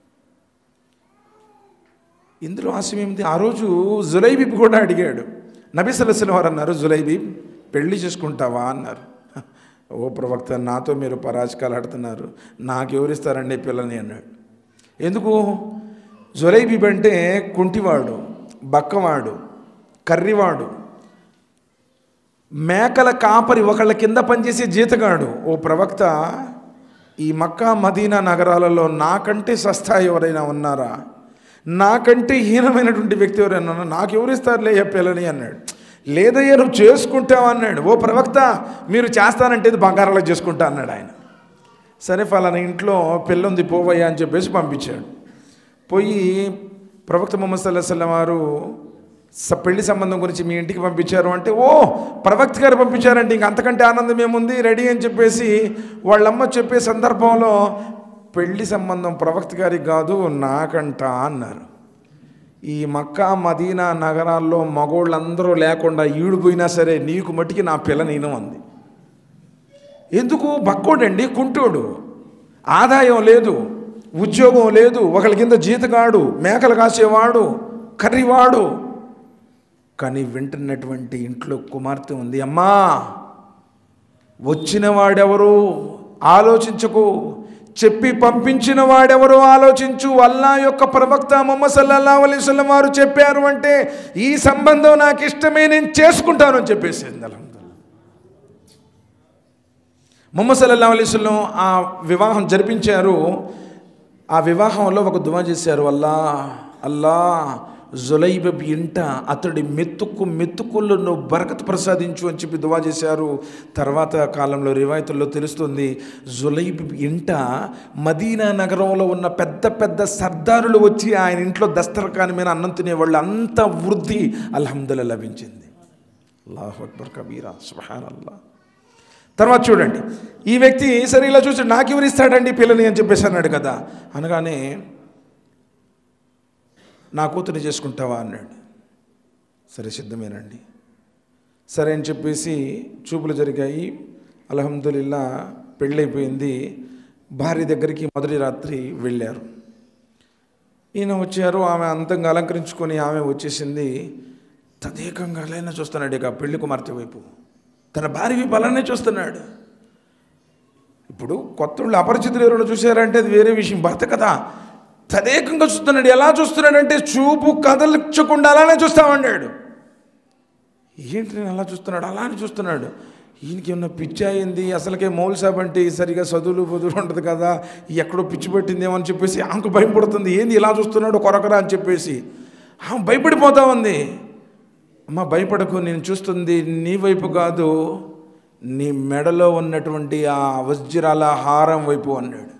A: ఇందులో ఆశయం ఏమిటి ఆ రోజు జులైబీబ్ కూడా అడిగాడు నబిసలసిన వారు అన్నారు జులైబీబ్ పెళ్లి చేసుకుంటావా అన్నారు ఓ ప్రవక్త నాతో మీరు పరాజకాలు ఆడుతున్నారు నాకెవరిస్తారండి పిల్లని అన్నాడు ఎందుకు జులైబీబ్ అంటే కుంటివాడు బక్కవాడు కర్రివాడు మేకల కాపరి ఒకళ్ళ కింద పనిచేసే జీతగాడు ఓ ప్రవక్త ఈ మక్కా మదీనా నగరాలలో నాకంటే సస్తా ఎవరైనా ఉన్నారా నాకంటే హీనమైనటువంటి వ్యక్తి ఎవరైనా ఉన్నా నాకు ఎవరిస్తారులే పిల్లని అన్నాడు లేదయ్యా నువ్వు చేసుకుంటావు అన్నాడు ఓ ప్రవక్త మీరు చేస్తానంటే ఇది బంగారాలకు చేసుకుంటా అన్నాడు ఆయన సరే ఫలానా ఇంట్లో పిల్లుంది పోవయ్యా అని చెప్పేసి పంపించాడు పోయి ప్రవక్త ముహమ్మద్ సల్లాహం వారు స- పెళ్లి సంబంధం గురించి మీ ఇంటికి పంపించారు అంటే ఓ ప్రవక్త గారు పంపించారంటే ఇంక అంతకంటే ఆనందం ఏముంది రెడీ అని చెప్పేసి వాళ్ళమ్మ చెప్పే సందర్భంలో పెళ్లి సంబంధం ప్రవక్త గారికి కాదు నాకంట అన్నారు ఈ మక్కా మదీనా నగరాల్లో మగోళ్ళందరూ లేకుండా ఈడిపోయినా సరే నీకు మట్టికి నా పిల్ల నేను అంది ఎందుకు బక్కోడండి కుంటోడు ఆదాయం లేదు ఉద్యోగం లేదు ఒకళ్ళ కింద జీతగాడు మేకలు కాసేవాడు కర్రివాడు కానీ వింటున్నటువంటి ఇంట్లో కుమార్తె ఉంది అమ్మా వచ్చిన వాడెవరు ఆలోచించకు చెప్పి పంపించిన వాడెవరు ఆలోచించు అల్లా యొక్క ప్రవక్త ముహమ్మద్ సల్లల్లా అలైవల్లం వారు చెప్పారు అంటే ఈ సంబంధం నాకు ఇష్టమే నేను చేసుకుంటాను అని చెప్పేసింది అల్హమ్దుల్లా ముహమ్మద్ సల్లల్లా అలైవల్లం ఆ వివాహం జరిపించారు ఆ వివాహంలో ఒక దువా చేశారు అల్లా అల్లా జులైబబ్ ఇంట అతడి మెత్తుకు మెత్తుకుల్లో నువ్వు బరకత్ ప్రసాదించు అని చెప్పి దువా చేశారు తర్వాత కాలంలో రివాయతుల్లో తెలుస్తుంది జులైబ్ ఇంట మదీనా నగరంలో ఉన్న పెద్ద పెద్ద సర్దారులు వచ్చి ఆయన ఇంట్లో దస్తరకాని మీద అన్నం తినేవాళ్ళు అంత వృద్ధి అల్హమ్దుల్లా లభించింది అల్లాహు అక్బర్ కబీరా సుహాన్ అల్లా తర్వాత చూడండి ఈ వ్యక్తి సరే ఇలా చూసి నాకెవరు ఇస్తాడండి పిల్లని అని చెప్పేసి అన్నాడు కదా అనగానే నా కూతురు చేసుకుంటావా అన్నాడు సరే సిద్ధమేనండి సరే అని చెప్పేసి చూపులు జరిగాయి అల్హమ్దుల్లా పెళ్ళైపోయింది భార్య దగ్గరికి మొదటి రాత్రి వెళ్ళారు ఈయన వచ్చారు ఆమె అంతంగా అలంకరించుకొని ఆమె వచ్చేసింది తదేకంగా అలానే చూస్తున్నాడు ఇక పెళ్లి కుమార్తె వైపు తన భార్య వైపు అలానే చూస్తున్నాడు ఇప్పుడు కొత్త వాళ్ళు అపరిచితులు ఎవరైనా చూశారంటే అది వేరే విషయం భర్త కదా తదేకంగా చూస్తున్నాడు ఎలా చూస్తున్నాడంటే చూపు కదలించకుండా అలానే చూస్తామన్నాడు ఏంటి నేను అలా చూస్తున్నాడు అలానే చూస్తున్నాడు ఈయనకి ఏమన్నా పిచ్చి అయింది అసలుకే మౌల్ సాబ్ అంటే సరిగా చదువులు బదులు ఉంటుంది కదా ఎక్కడో పిచ్చి పెట్టిందేమో అని చెప్పేసి ఆమెకు భయం పడుతుంది ఏంది ఇలా చూస్తున్నాడు కొరకరా అని చెప్పేసి ఆమె భయపడిపోతా ఉంది అమ్మ భయపడకు నేను చూస్తుంది నీ వైపు కాదు నీ మెడలో ఉన్నటువంటి ఆ వజ్రాల హారం వైపు అన్నాడు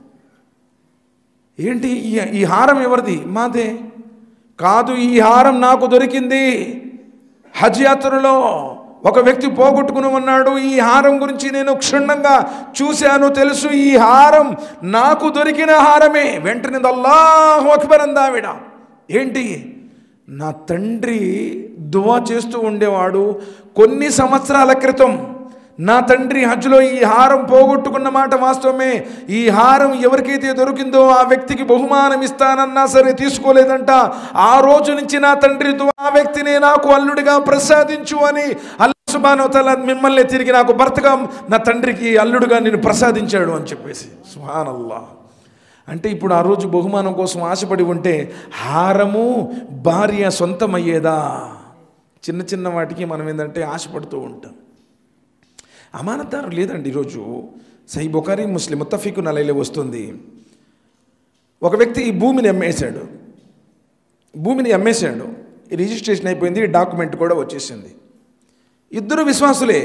A: ఏంటి ఈ ఈ హారం ఎవరిది మాదే కాదు ఈ హారం నాకు దొరికింది హజ్ యాత్రలో ఒక వ్యక్తి పోగొట్టుకుని ఉన్నాడు ఈ హారం గురించి నేను క్షుణ్ణంగా చూశాను తెలుసు ఈ హారం నాకు దొరికిన హారమే వెంటనే అల్లాహు అక్బర్ అందావిడ ఏంటి నా తండ్రి దువా చేస్తూ ఉండేవాడు కొన్ని సంవత్సరాల క్రితం నా తండ్రి హజ్లో ఈ హారం పోగొట్టుకున్న మాట వాస్తవమే ఈ హారం ఎవరికైతే దొరికిందో ఆ వ్యక్తికి బహుమానం ఇస్తానన్నా సరే తీసుకోలేదంట ఆ రోజు నుంచి నా తండ్రి దువా ఆ వ్యక్తిని నాకు అల్లుడిగా ప్రసాదించు అని అల్లా సుబానో తల మిమ్మల్ని తిరిగి నాకు భర్తగా నా తండ్రికి అల్లుడుగా నేను ప్రసాదించాడు అని చెప్పేసి సుహాన్ అల్లా అంటే ఇప్పుడు ఆ రోజు బహుమానం కోసం ఆశపడి ఉంటే హారము భార్య సొంతమయ్యేదా చిన్న చిన్న వాటికి మనం ఏంటంటే ఆశపడుతూ ఉంటాం అమానతారు లేదండి ఈరోజు సై బొకారీ ముస్లిం ముత్తఫీకు నలైలో వస్తుంది ఒక వ్యక్తి ఈ భూమిని అమ్మేశాడు భూమిని అమ్మేశాడు ఈ రిజిస్ట్రేషన్ అయిపోయింది డాక్యుమెంట్ కూడా వచ్చేసింది ఇద్దరు విశ్వాసులే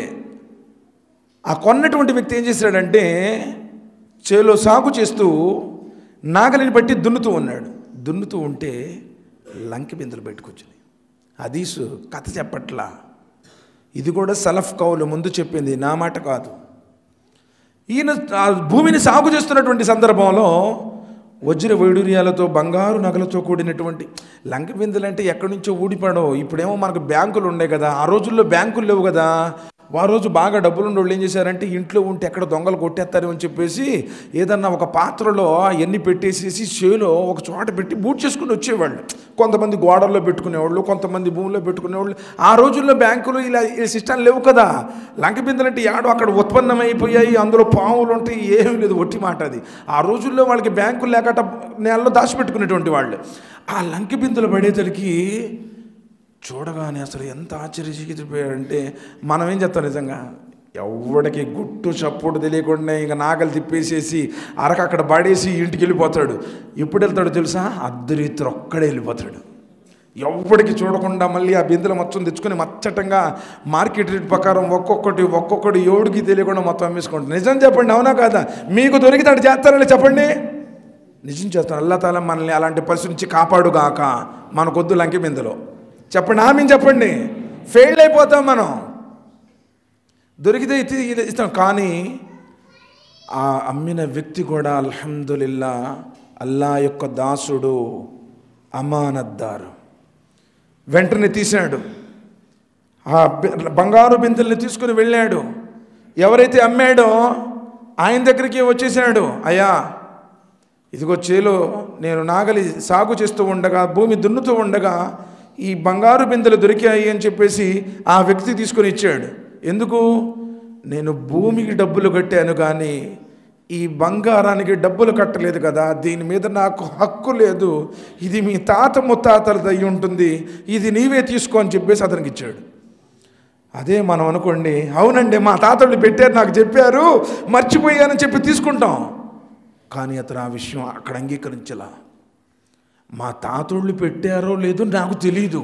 A: ఆ కొన్నటువంటి వ్యక్తి ఏం చేశాడంటే చేలో సాగు చేస్తూ నాగలిని బట్టి దున్నుతూ ఉన్నాడు దున్నుతూ ఉంటే లంకి బిందులు పెట్టుకొచ్చినాయి హదీసు కథ చెప్పట్లా ఇది కూడా సలఫ్ కౌలు ముందు చెప్పింది నా మాట కాదు ఈయన ఆ భూమిని సాగు చేస్తున్నటువంటి సందర్భంలో వజ్ర వైడూర్యాలతో బంగారు నగలతో కూడినటువంటి లంక బిందులు అంటే ఎక్కడి నుంచో ఊడిపడో ఇప్పుడేమో మనకు బ్యాంకులు ఉండే కదా ఆ రోజుల్లో బ్యాంకులు లేవు కదా ఆ రోజు బాగా డబ్బులు ఉండేవాళ్ళు ఏం చేశారంటే ఇంట్లో ఉంటే ఎక్కడ దొంగలు కొట్టేస్తారు అని చెప్పేసి ఏదన్నా ఒక పాత్రలో అవన్నీ పెట్టేసేసి చేలో ఒక చోట పెట్టి బూట్ చేసుకుని వచ్చేవాళ్ళు కొంతమంది గోడల్లో పెట్టుకునేవాళ్ళు కొంతమంది భూమిలో పెట్టుకునేవాళ్ళు ఆ రోజుల్లో బ్యాంకులు ఇలా ఈ సిస్టమ్ లేవు కదా లంక బిందెలంటే యాడో అక్కడ ఉత్పన్నమైపోయాయి అందులో పాములు ఉంటాయి ఏమీ లేదు ఒట్టి మాట అది ఆ రోజుల్లో వాళ్ళకి బ్యాంకులు లేకట నేలలో దాచిపెట్టుకునేటువంటి వాళ్ళు ఆ లంక బిందెలు పడేసరికి చూడగానే అసలు ఎంత ఆశ్చర్యచకిపోయాడంటే మనం ఏం చెప్తాం నిజంగా ఎవడికి గుట్టు చప్పుడు తెలియకుండా ఇక నాగలు తిప్పేసేసి అరక అక్కడ పడేసి ఇంటికి వెళ్ళిపోతాడు ఎప్పుడు వెళ్తాడో తెలుసా అర్ధరీత్రి ఒక్కడే వెళ్ళిపోతాడు ఎవడికి చూడకుండా మళ్ళీ ఆ బిందెల మొత్తం తెచ్చుకొని మచ్చటంగా మార్కెట్ రేట్ ప్రకారం ఒక్కొక్కటి ఒక్కొక్కటి ఎవడికి తెలియకుండా మొత్తం అమ్మేసుకుంటాడు నిజం చెప్పండి అవునా కాదా మీకు దొరికితే అటు చేస్తారని చెప్పండి నిజం చేస్తాను అల్లా తాలా మనల్ని అలాంటి పరిస్థితి నుంచి కాపాడుగాక మనకొద్దు లంకి బిందెలో చెప్పండి ఆమె చెప్పండి ఫెయిల్ అయిపోతాం మనం దొరికితే ఇచ్చి ఇస్తాం కానీ ఆ అమ్మిన వ్యక్తి కూడా అల్హమ్దులిల్లా అల్లా యొక్క దాసుడు అమానద్దారు వెంటనే తీశాడు ఆ బి- బంగారు బిందెల్ని తీసుకుని వెళ్ళాడు ఎవరైతే అమ్మాడో ఆయన దగ్గరికి వచ్చేసాడు అయ్యా ఇదిగో చేలో నేను నాగలి సాగు చేస్తూ ఉండగా భూమి దున్నుతూ ఉండగా ఈ బంగారు బిందెలు దొరికాయి అని చెప్పేసి ఆ వ్యక్తి తీసుకొని ఇచ్చాడు ఎందుకు నేను భూమికి డబ్బులు కట్టాను కానీ ఈ బంగారానికి డబ్బులు కట్టలేదు కదా దీని మీద నాకు హక్కు లేదు ఇది మీ తాత ముత్తాతలది అయి ఉంటుంది ఇది నీవే తీసుకో అని చెప్పేసి అతనికి ఇచ్చాడు అదే మనం అనుకోండి అవునండి మా తాతళ్ళు పెట్టారు నాకు చెప్పారు మర్చిపోయానని చెప్పి తీసుకుంటాం కానీ అతను ఆ విషయం అక్కడ అంగీకరించలా మా తాతోళ్ళు పెట్టారో లేదో నాకు తెలీదు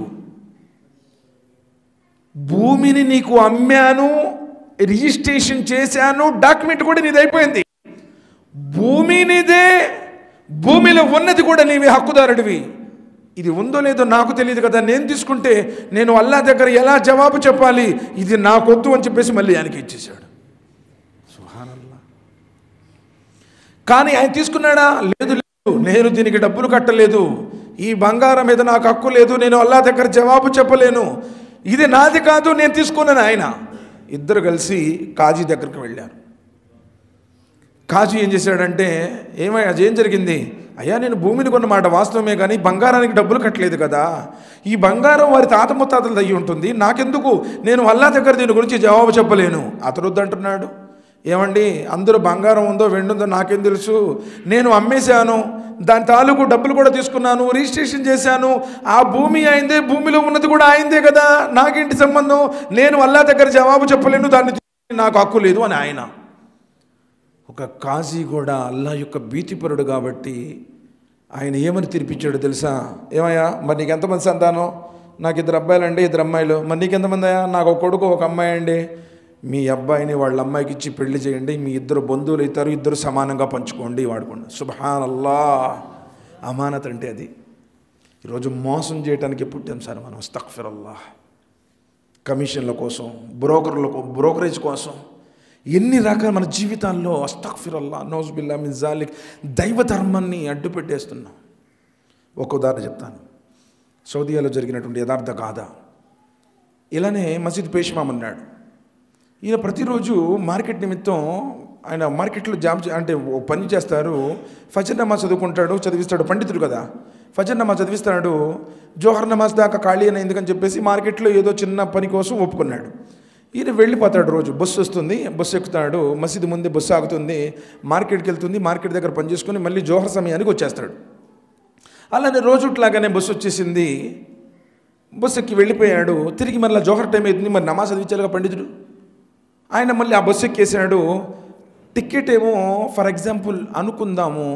A: భూమిని నీకు అమ్మాను రిజిస్ట్రేషన్ చేశాను డాక్యుమెంట్ కూడా నీది అయిపోయింది భూమి నీదే భూమిలో ఉన్నది కూడా నీవే హక్కుదారుడివి ఇది ఉందో లేదో నాకు తెలియదు కదా నేను తీసుకుంటే నేను అల్లా దగ్గర ఎలా జవాబు చెప్పాలి ఇది నాకొద్దు అని చెప్పేసి మళ్ళీ ఆయనకి ఇచ్చేసాడు సుహానల్లా కానీ ఆయన తీసుకున్నాడా లేదు లేదు నేను దీనికి డబ్బులు కట్టలేదు ఈ బంగారం మీద నాకు హక్కు లేదు నేను అల్లా దగ్గర జవాబు చెప్పలేను ఇది నాది కాదు నేను తీసుకున్నాను ఆయన ఇద్దరు కలిసి కాజీ దగ్గరికి వెళ్ళారు కాజీ ఏం చేశాడంటే ఏమయ్యా ఏం జరిగింది అయ్యా నేను భూమిని కొన్న మాట వాస్తవమే కానీ బంగారానికి డబ్బులు కట్టలేదు కదా ఈ బంగారం వారి తాత ముత్తాతలు అయ్యి ఉంటుంది నాకెందుకు నేను అల్లా దగ్గర దీని గురించి జవాబు చెప్పలేను అతను వద్దంటున్నాడు ఏమండి అందరూ బంగారం ఉందో వెండి ఉందో నాకేం తెలుసు నేను అమ్మేశాను దాని తాలూకు డబ్బులు కూడా తీసుకున్నాను రిజిస్ట్రేషన్ చేశాను ఆ భూమి అయిందే భూమిలో ఉన్నది కూడా అయిందే కదా నాకేంటి సంబంధం నేను అల్లా దగ్గర జవాబు చెప్పలేను దాన్ని తీసుకునే నాకు హక్కు లేదు అని ఆయన ఒక కాజీ కూడా అల్లా యొక్క భీతిపరుడు కాబట్టి ఆయన ఏమని తీర్పిచ్చాడు తెలుసా ఏమయ్యా మరి నీకు ఎంతమంది సంతానం నాకు ఇద్దరు అబ్బాయిలు అండి ఇద్దరు అమ్మాయిలు మరి నీకు ఎంతమంది అయ్యా నాకు ఒక కొడుకు ఒక అమ్మాయి అండి మీ అబ్బాయిని వాళ్ళ అమ్మాయికి ఇచ్చి పెళ్లి చేయండి మీ ఇద్దరు బంధువులు అవుతారు ఇద్దరు సమానంగా పంచుకోండి వాడుకోండి సుభాన్ అల్లా అమానత్ అంటే అది ఈరోజు మోసం చేయడానికి పుట్టాం సార్ మనం అస్తక్ఫిరల్లా కమిషన్ల కోసం బ్రోకర్ల కో- బ్రోకరేజ్ కోసం ఎన్ని రకాల మన జీవితాల్లో అస్తక్ఫిరల్లా నోజ్బిల్లా మిన్ జాలిక్ దైవ ధర్మాన్ని అడ్డు పెట్టేస్తున్నాం ఒక ఉదాహరణ చెప్తాను సౌదీయాలో జరిగినటువంటి యథార్థ గాథ ఇలానే మసీద్ పేష్మాం అన్నాడు ఈయన ప్రతిరోజు మార్కెట్ నిమిత్తం ఆయన మార్కెట్లో జాబ్ చే- అంటే ఓ పని చేస్తారు ఫజర్ నమాజ్ చదువుకుంటాడు చదివిస్తాడు పండితుడు కదా ఫజర్ నమాజ్ చదివిస్తాడు జోహర్ నమాజ్ దాకా ఖాళీ అని ఎందుకని చెప్పేసి మార్కెట్లో ఏదో చిన్న పని కోసం ఒప్పుకున్నాడు ఈయన వెళ్ళిపోతాడు రోజు బస్సు వస్తుంది బస్సు ఎక్కుతాడు మసీదు ముందే బస్సు ఆగుతుంది మార్కెట్కి వెళ్తుంది మార్కెట్ దగ్గర పని చేసుకొని మళ్ళీ జోహర్ సమయానికి వచ్చేస్తాడు అలానే రోజుట్లాగానే బస్సు వచ్చేసింది బస్సు ఎక్కి వెళ్ళిపోయాడు తిరిగి మళ్ళీ జోహర్ టైం అవుతుంది మరి నమాజ్ చదివించాలిగా పండితుడు ఆయన మళ్ళీ ఆ బస్సు ఎక్కేసాడు టికెట్ ఏమో ఫర్ ఎగ్జాంపుల్ అనుకుందాము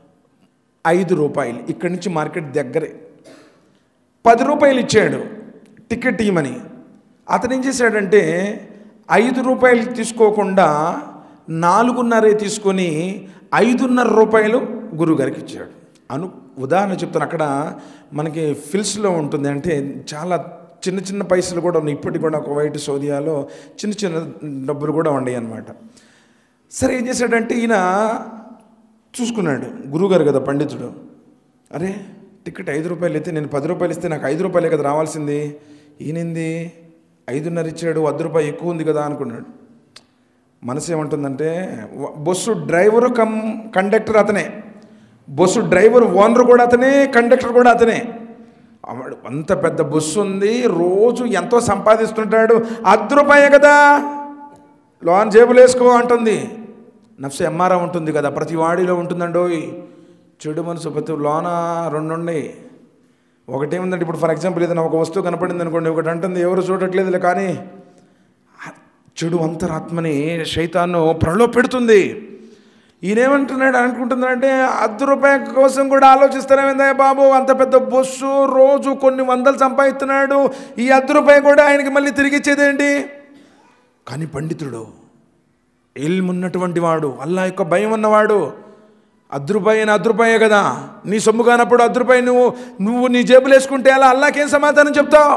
A: ఐదు రూపాయలు ఇక్కడి నుంచి మార్కెట్ దగ్గరే పది రూపాయలు ఇచ్చాడు టికెట్ ఇవ్వమని అతను ఏం చేశాడంటే ఐదు రూపాయలు తీసుకోకుండా నాలుగున్నరే తీసుకొని ఐదున్నర రూపాయలు గురువుగారికి ఇచ్చాడు అను ఉదాహరణ చెప్తాను అక్కడ మనకి ఫిల్స్లో ఉంటుంది అంటే చాలా చిన్న చిన్న పైసలు కూడా ఉన్నాయి ఇప్పటికి కూడా కువైట్ సౌదియాలో చిన్న చిన్న డబ్బులు కూడా ఉన్నాయి అన్నమాట సరే ఏం చేశాడంటే ఈయన చూసుకున్నాడు గురువుగారు కదా పండితుడు అరే టికెట్ ఐదు రూపాయలు అయితే నేను పది రూపాయలు ఇస్తే నాకు ఐదు రూపాయలే కదా రావాల్సింది ఈయనింది ఐదున్నర ఇచ్చాడు వద్ద రూపాయి ఎక్కువ ఉంది కదా అనుకున్నాడు మనసు ఏమంటుందంటే వ- బస్సు డ్రైవరు కమ్ కండక్టర్ అతనే బస్సు డ్రైవర్ ఓనర్ కూడా అతనే కండక్టర్ కూడా అతనే ఆవిడ అంత పెద్ద బస్సు ఉంది రోజు ఎంతో సంపాదిస్తుంటాడు అర్ధ రూపాయే కదా లోన్ జేబులు వేసుకో అంటుంది నఫ్స్ ఎంఆర్ఆ ఉంటుంది కదా ప్రతి వాడిలో ఉంటుందండోయ్ చెడు మనసు ప్రతి లోన రెండు ఉన్నాయి ఒకటేముందంటే ఇప్పుడు ఫర్ ఎగ్జాంపుల్ ఏదైనా ఒక వస్తువు కనపడింది అనుకోండి ఒకటి అంటుంది ఎవరు చూడట్లేదులే కానీ ఆ చెడు అంతరాత్మని శైతాన్ని ప్రలో పెడుతుంది ఈయనేమంటున్నాడు అనుకుంటున్నాడంటే అర్ధ రూపాయ కోసం కూడా ఆలోచిస్తారేమిందా బాబు అంత పెద్ద బస్సు రోజు కొన్ని వందలు సంపాదిస్తున్నాడు ఈ అర్ధ రూపాయి కూడా ఆయనకి మళ్ళీ తిరిగి ఇచ్చేదేంటి కానీ పండితుడు ఇల్మున్నటువంటి వాడు అల్లా యొక్క భయం ఉన్నవాడు అద్రుపాయి అయినా అద్రుపాయే కదా నీ సొమ్ము కానప్పుడు అద్రుపాయి నువ్వు నువ్వు నీ జేబులు వేసుకుంటే అలా అల్లాకేం సమాధానం చెప్తావు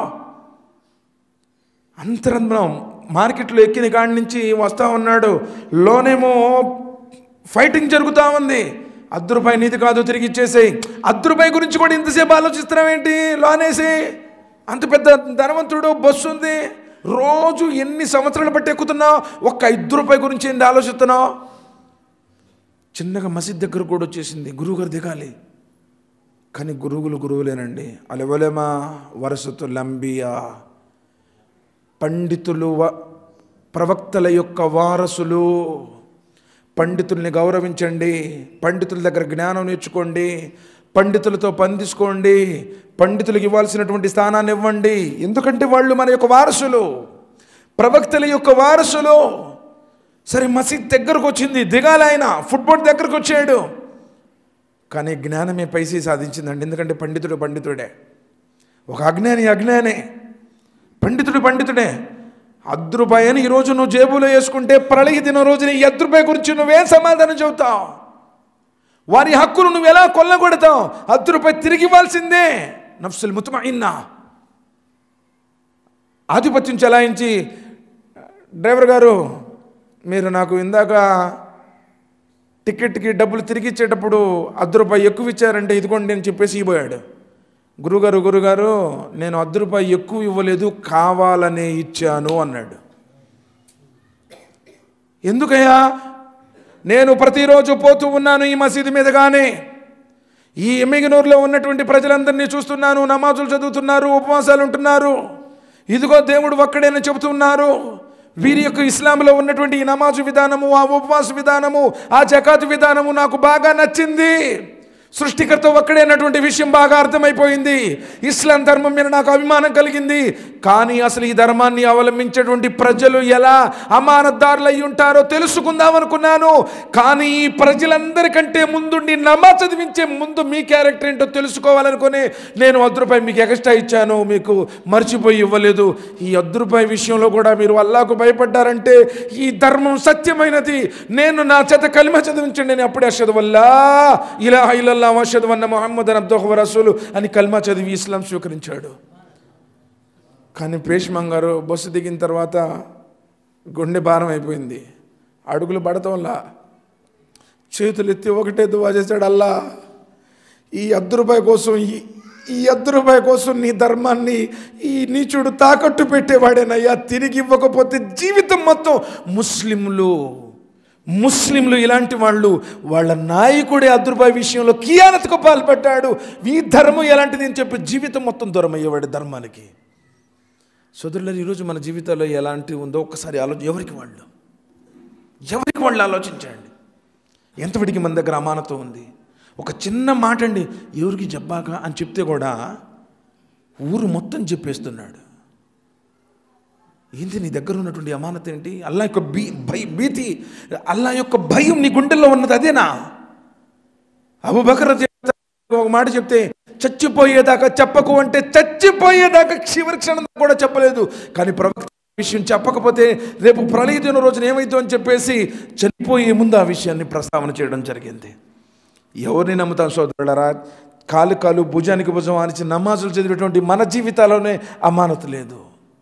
A: అంతరంధ్రం మార్కెట్లో ఎక్కిన కాడి నుంచి వస్తా ఉన్నాడు లోనేమో ఫైటింగ్ జరుగుతూ ఉంది అర్ధ రూపాయి నీది కాదు తిరిగి ఇచ్చేసేయి అర్ధ రూపాయి గురించి కూడా ఇంతసేపు ఆలోచిస్తున్నావేంటి లోనేసి అంత పెద్ద ధనవంతుడు బస్సు ఉంది రోజు ఎన్ని సంవత్సరాలు బట్టి ఎక్కుతున్నావు ఒక్క ఐదు రూపాయి గురించి ఏంటి ఆలోచిస్తున్నావు చిన్నగా మసీద్ దగ్గర కూడా వచ్చేసింది గురువుగారు దిగాలి కానీ గురువులు గురువులేనండి అలెవలేమా వరసతు లంబియా పండితులు వ ప్రవక్తల యొక్క వారసులు పండితుల్ని గౌరవించండి పండితుల దగ్గర జ్ఞానం నేర్చుకోండి పండితులతో పందిసుకోండి పండితులకు ఇవ్వాల్సినటువంటి స్థానాన్ని ఇవ్వండి ఎందుకంటే వాళ్ళు మన యొక్క వారసులు ప్రవక్తల యొక్క వారసులు సరే మసీద్ దగ్గరకు వచ్చింది దిగాలి ఆయన ఫుట్బాల్ దగ్గరకు వచ్చాడు కానీ జ్ఞానమే పైసీ సాధించిందండి ఎందుకంటే పండితుడు పండితుడే ఒక అజ్ఞాని అజ్ఞానే పండితుడు పండితుడే అర్ధ రూపాయని ఈరోజు నువ్వు జేబులో వేసుకుంటే ప్రళయ దిన రోజున ఈ అర్ధ రూపాయి గురించి నువ్వేం సమాధానం చెబుతావు వారి హక్కును నువ్వు ఎలా కొల్లగొడతావు అర్ధ రూపాయి తిరిగి ఇవ్వాల్సిందే నఫ్సుల్ ముతమైన్నా ఆధిపత్యం చెలాయించి డ్రైవర్ గారు మీరు నాకు ఇందాక టికెట్కి డబ్బులు తిరిగి ఇచ్చేటప్పుడు అర్ధ రూపాయి ఎక్కువ ఇచ్చారంటే ఇదిగోండి అని చెప్పేసి ఇవ్వబోయాడు గురుగారు గురుగారు నేను అర్ధ రూపాయి ఎక్కువ ఇవ్వలేదు కావాలనే ఇచ్చాను అన్నాడు ఎందుకయ్యా నేను ప్రతిరోజు పోతూ ఉన్నాను ఈ మసీదు మీదగానే ఈ ఎమ్మిగనూరులో ఉన్నటువంటి ప్రజలందరినీ చూస్తున్నాను నమాజులు చదువుతున్నారు ఉపవాసాలు ఉంటున్నారు ఇదిగో దేవుడు ఒక్కడేనని చెబుతున్నారు వీరి యొక్క ఇస్లాంలో ఉన్నటువంటి ఈ నమాజు విధానము ఆ ఉపవాస విధానము ఆ జకాతు విధానము నాకు బాగా నచ్చింది సృష్టికర్త ఒక్కడే అన్నటువంటి విషయం బాగా అర్థమైపోయింది ఇస్లాం ధర్మం మీద నాకు అభిమానం కలిగింది కానీ అసలు ఈ ధర్మాన్ని అవలంబించేటువంటి ప్రజలు ఎలా అమానతదారులు అయి ఉంటారో తెలుసుకుందాం అనుకున్నాను కానీ ఈ ప్రజలందరికంటే ముందుండి నమా చదివించే ముందు మీ క్యారెక్టర్ ఏంటో తెలుసుకోవాలనుకుని నేను అర్ధ రూపాయి మీకు ఎక్స్ట్రా ఇచ్చాను మీకు మర్చిపోయి ఇవ్వలేదు ఈ అర్ధ రూపాయి విషయంలో కూడా మీరు అల్లాకు భయపడ్డారంటే ఈ ధర్మం సత్యమైనది నేను నా చేత కలిమ చదివించండి నేను అప్పుడే అషదు వల్ల ఇలా ఇలల్లా అషదు వన్న మొహమ్మద్ అబ్దోహ రసూలు అని కల్మా చదివి ఇస్లాం స్వీకరించాడు కానీ ప్రేష్మం గారు బస్సు దిగిన తర్వాత గుండె భారం అయిపోయింది అడుగులు పడటంలా చేతులు ఎత్తి ఒకటే దువా చేశాడు అల్లా ఈ అర్ధ రూపాయి కోసం ఈ ఈ అర్ధ రూపాయి కోసం నీ ధర్మాన్ని ఈ నీచుడు తాకట్టు పెట్టేవాడేనయ్యా తిరిగి ఇవ్వకపోతే జీవితం మొత్తం ముస్లింలు ముస్లింలు ఇలాంటి వాళ్ళు వాళ్ళ నాయకుడే అర్ధ రూపాయి విషయంలో కియానతకు పాల్పడ్డాడు ఈ ధర్మం ఎలాంటిది అని చెప్పి జీవితం మొత్తం దూరం అయ్యేవాడు ధర్మానికి సోదరులు ఈరోజు మన జీవితాల్లో ఎలాంటి ఉందో ఒక్కసారి ఆలోచన ఎవరికి వాళ్ళు ఎవరికి వాళ్ళు ఆలోచించండి ఎంతవడికి మన దగ్గర అమానతం ఉంది ఒక చిన్న మాట అండి ఎవరికి చెప్పాక అని చెప్తే కూడా ఊరు మొత్తం చెప్పేస్తున్నాడు ఏంటి నీ దగ్గర ఉన్నటువంటి అమానత ఏంటి అల్లా యొక్క బీ భయ భీతి అల్లా యొక్క భయం నీ గుండెల్లో ఉన్నది అదేనా అబుబకర్ ఒక మాట చెప్తే చచ్చిపోయేదాకా చెప్పకు అంటే చచ్చిపోయేదాకా చివరి క్షణం కూడా చెప్పలేదు కానీ ప్రవక్త విషయం చెప్పకపోతే రేపు ప్రళయ దిన రోజున ఏమైందో అని చెప్పేసి చనిపోయే ముందు ఆ విషయాన్ని ప్రస్తావన చేయడం జరిగింది ఎవరిని నమ్ముతాం సోదరులరా కాలు కాలు భుజానికి భుజం ఆనిచి నమాజులు చదివేటువంటి మన జీవితాల్లోనే అమానత లేదు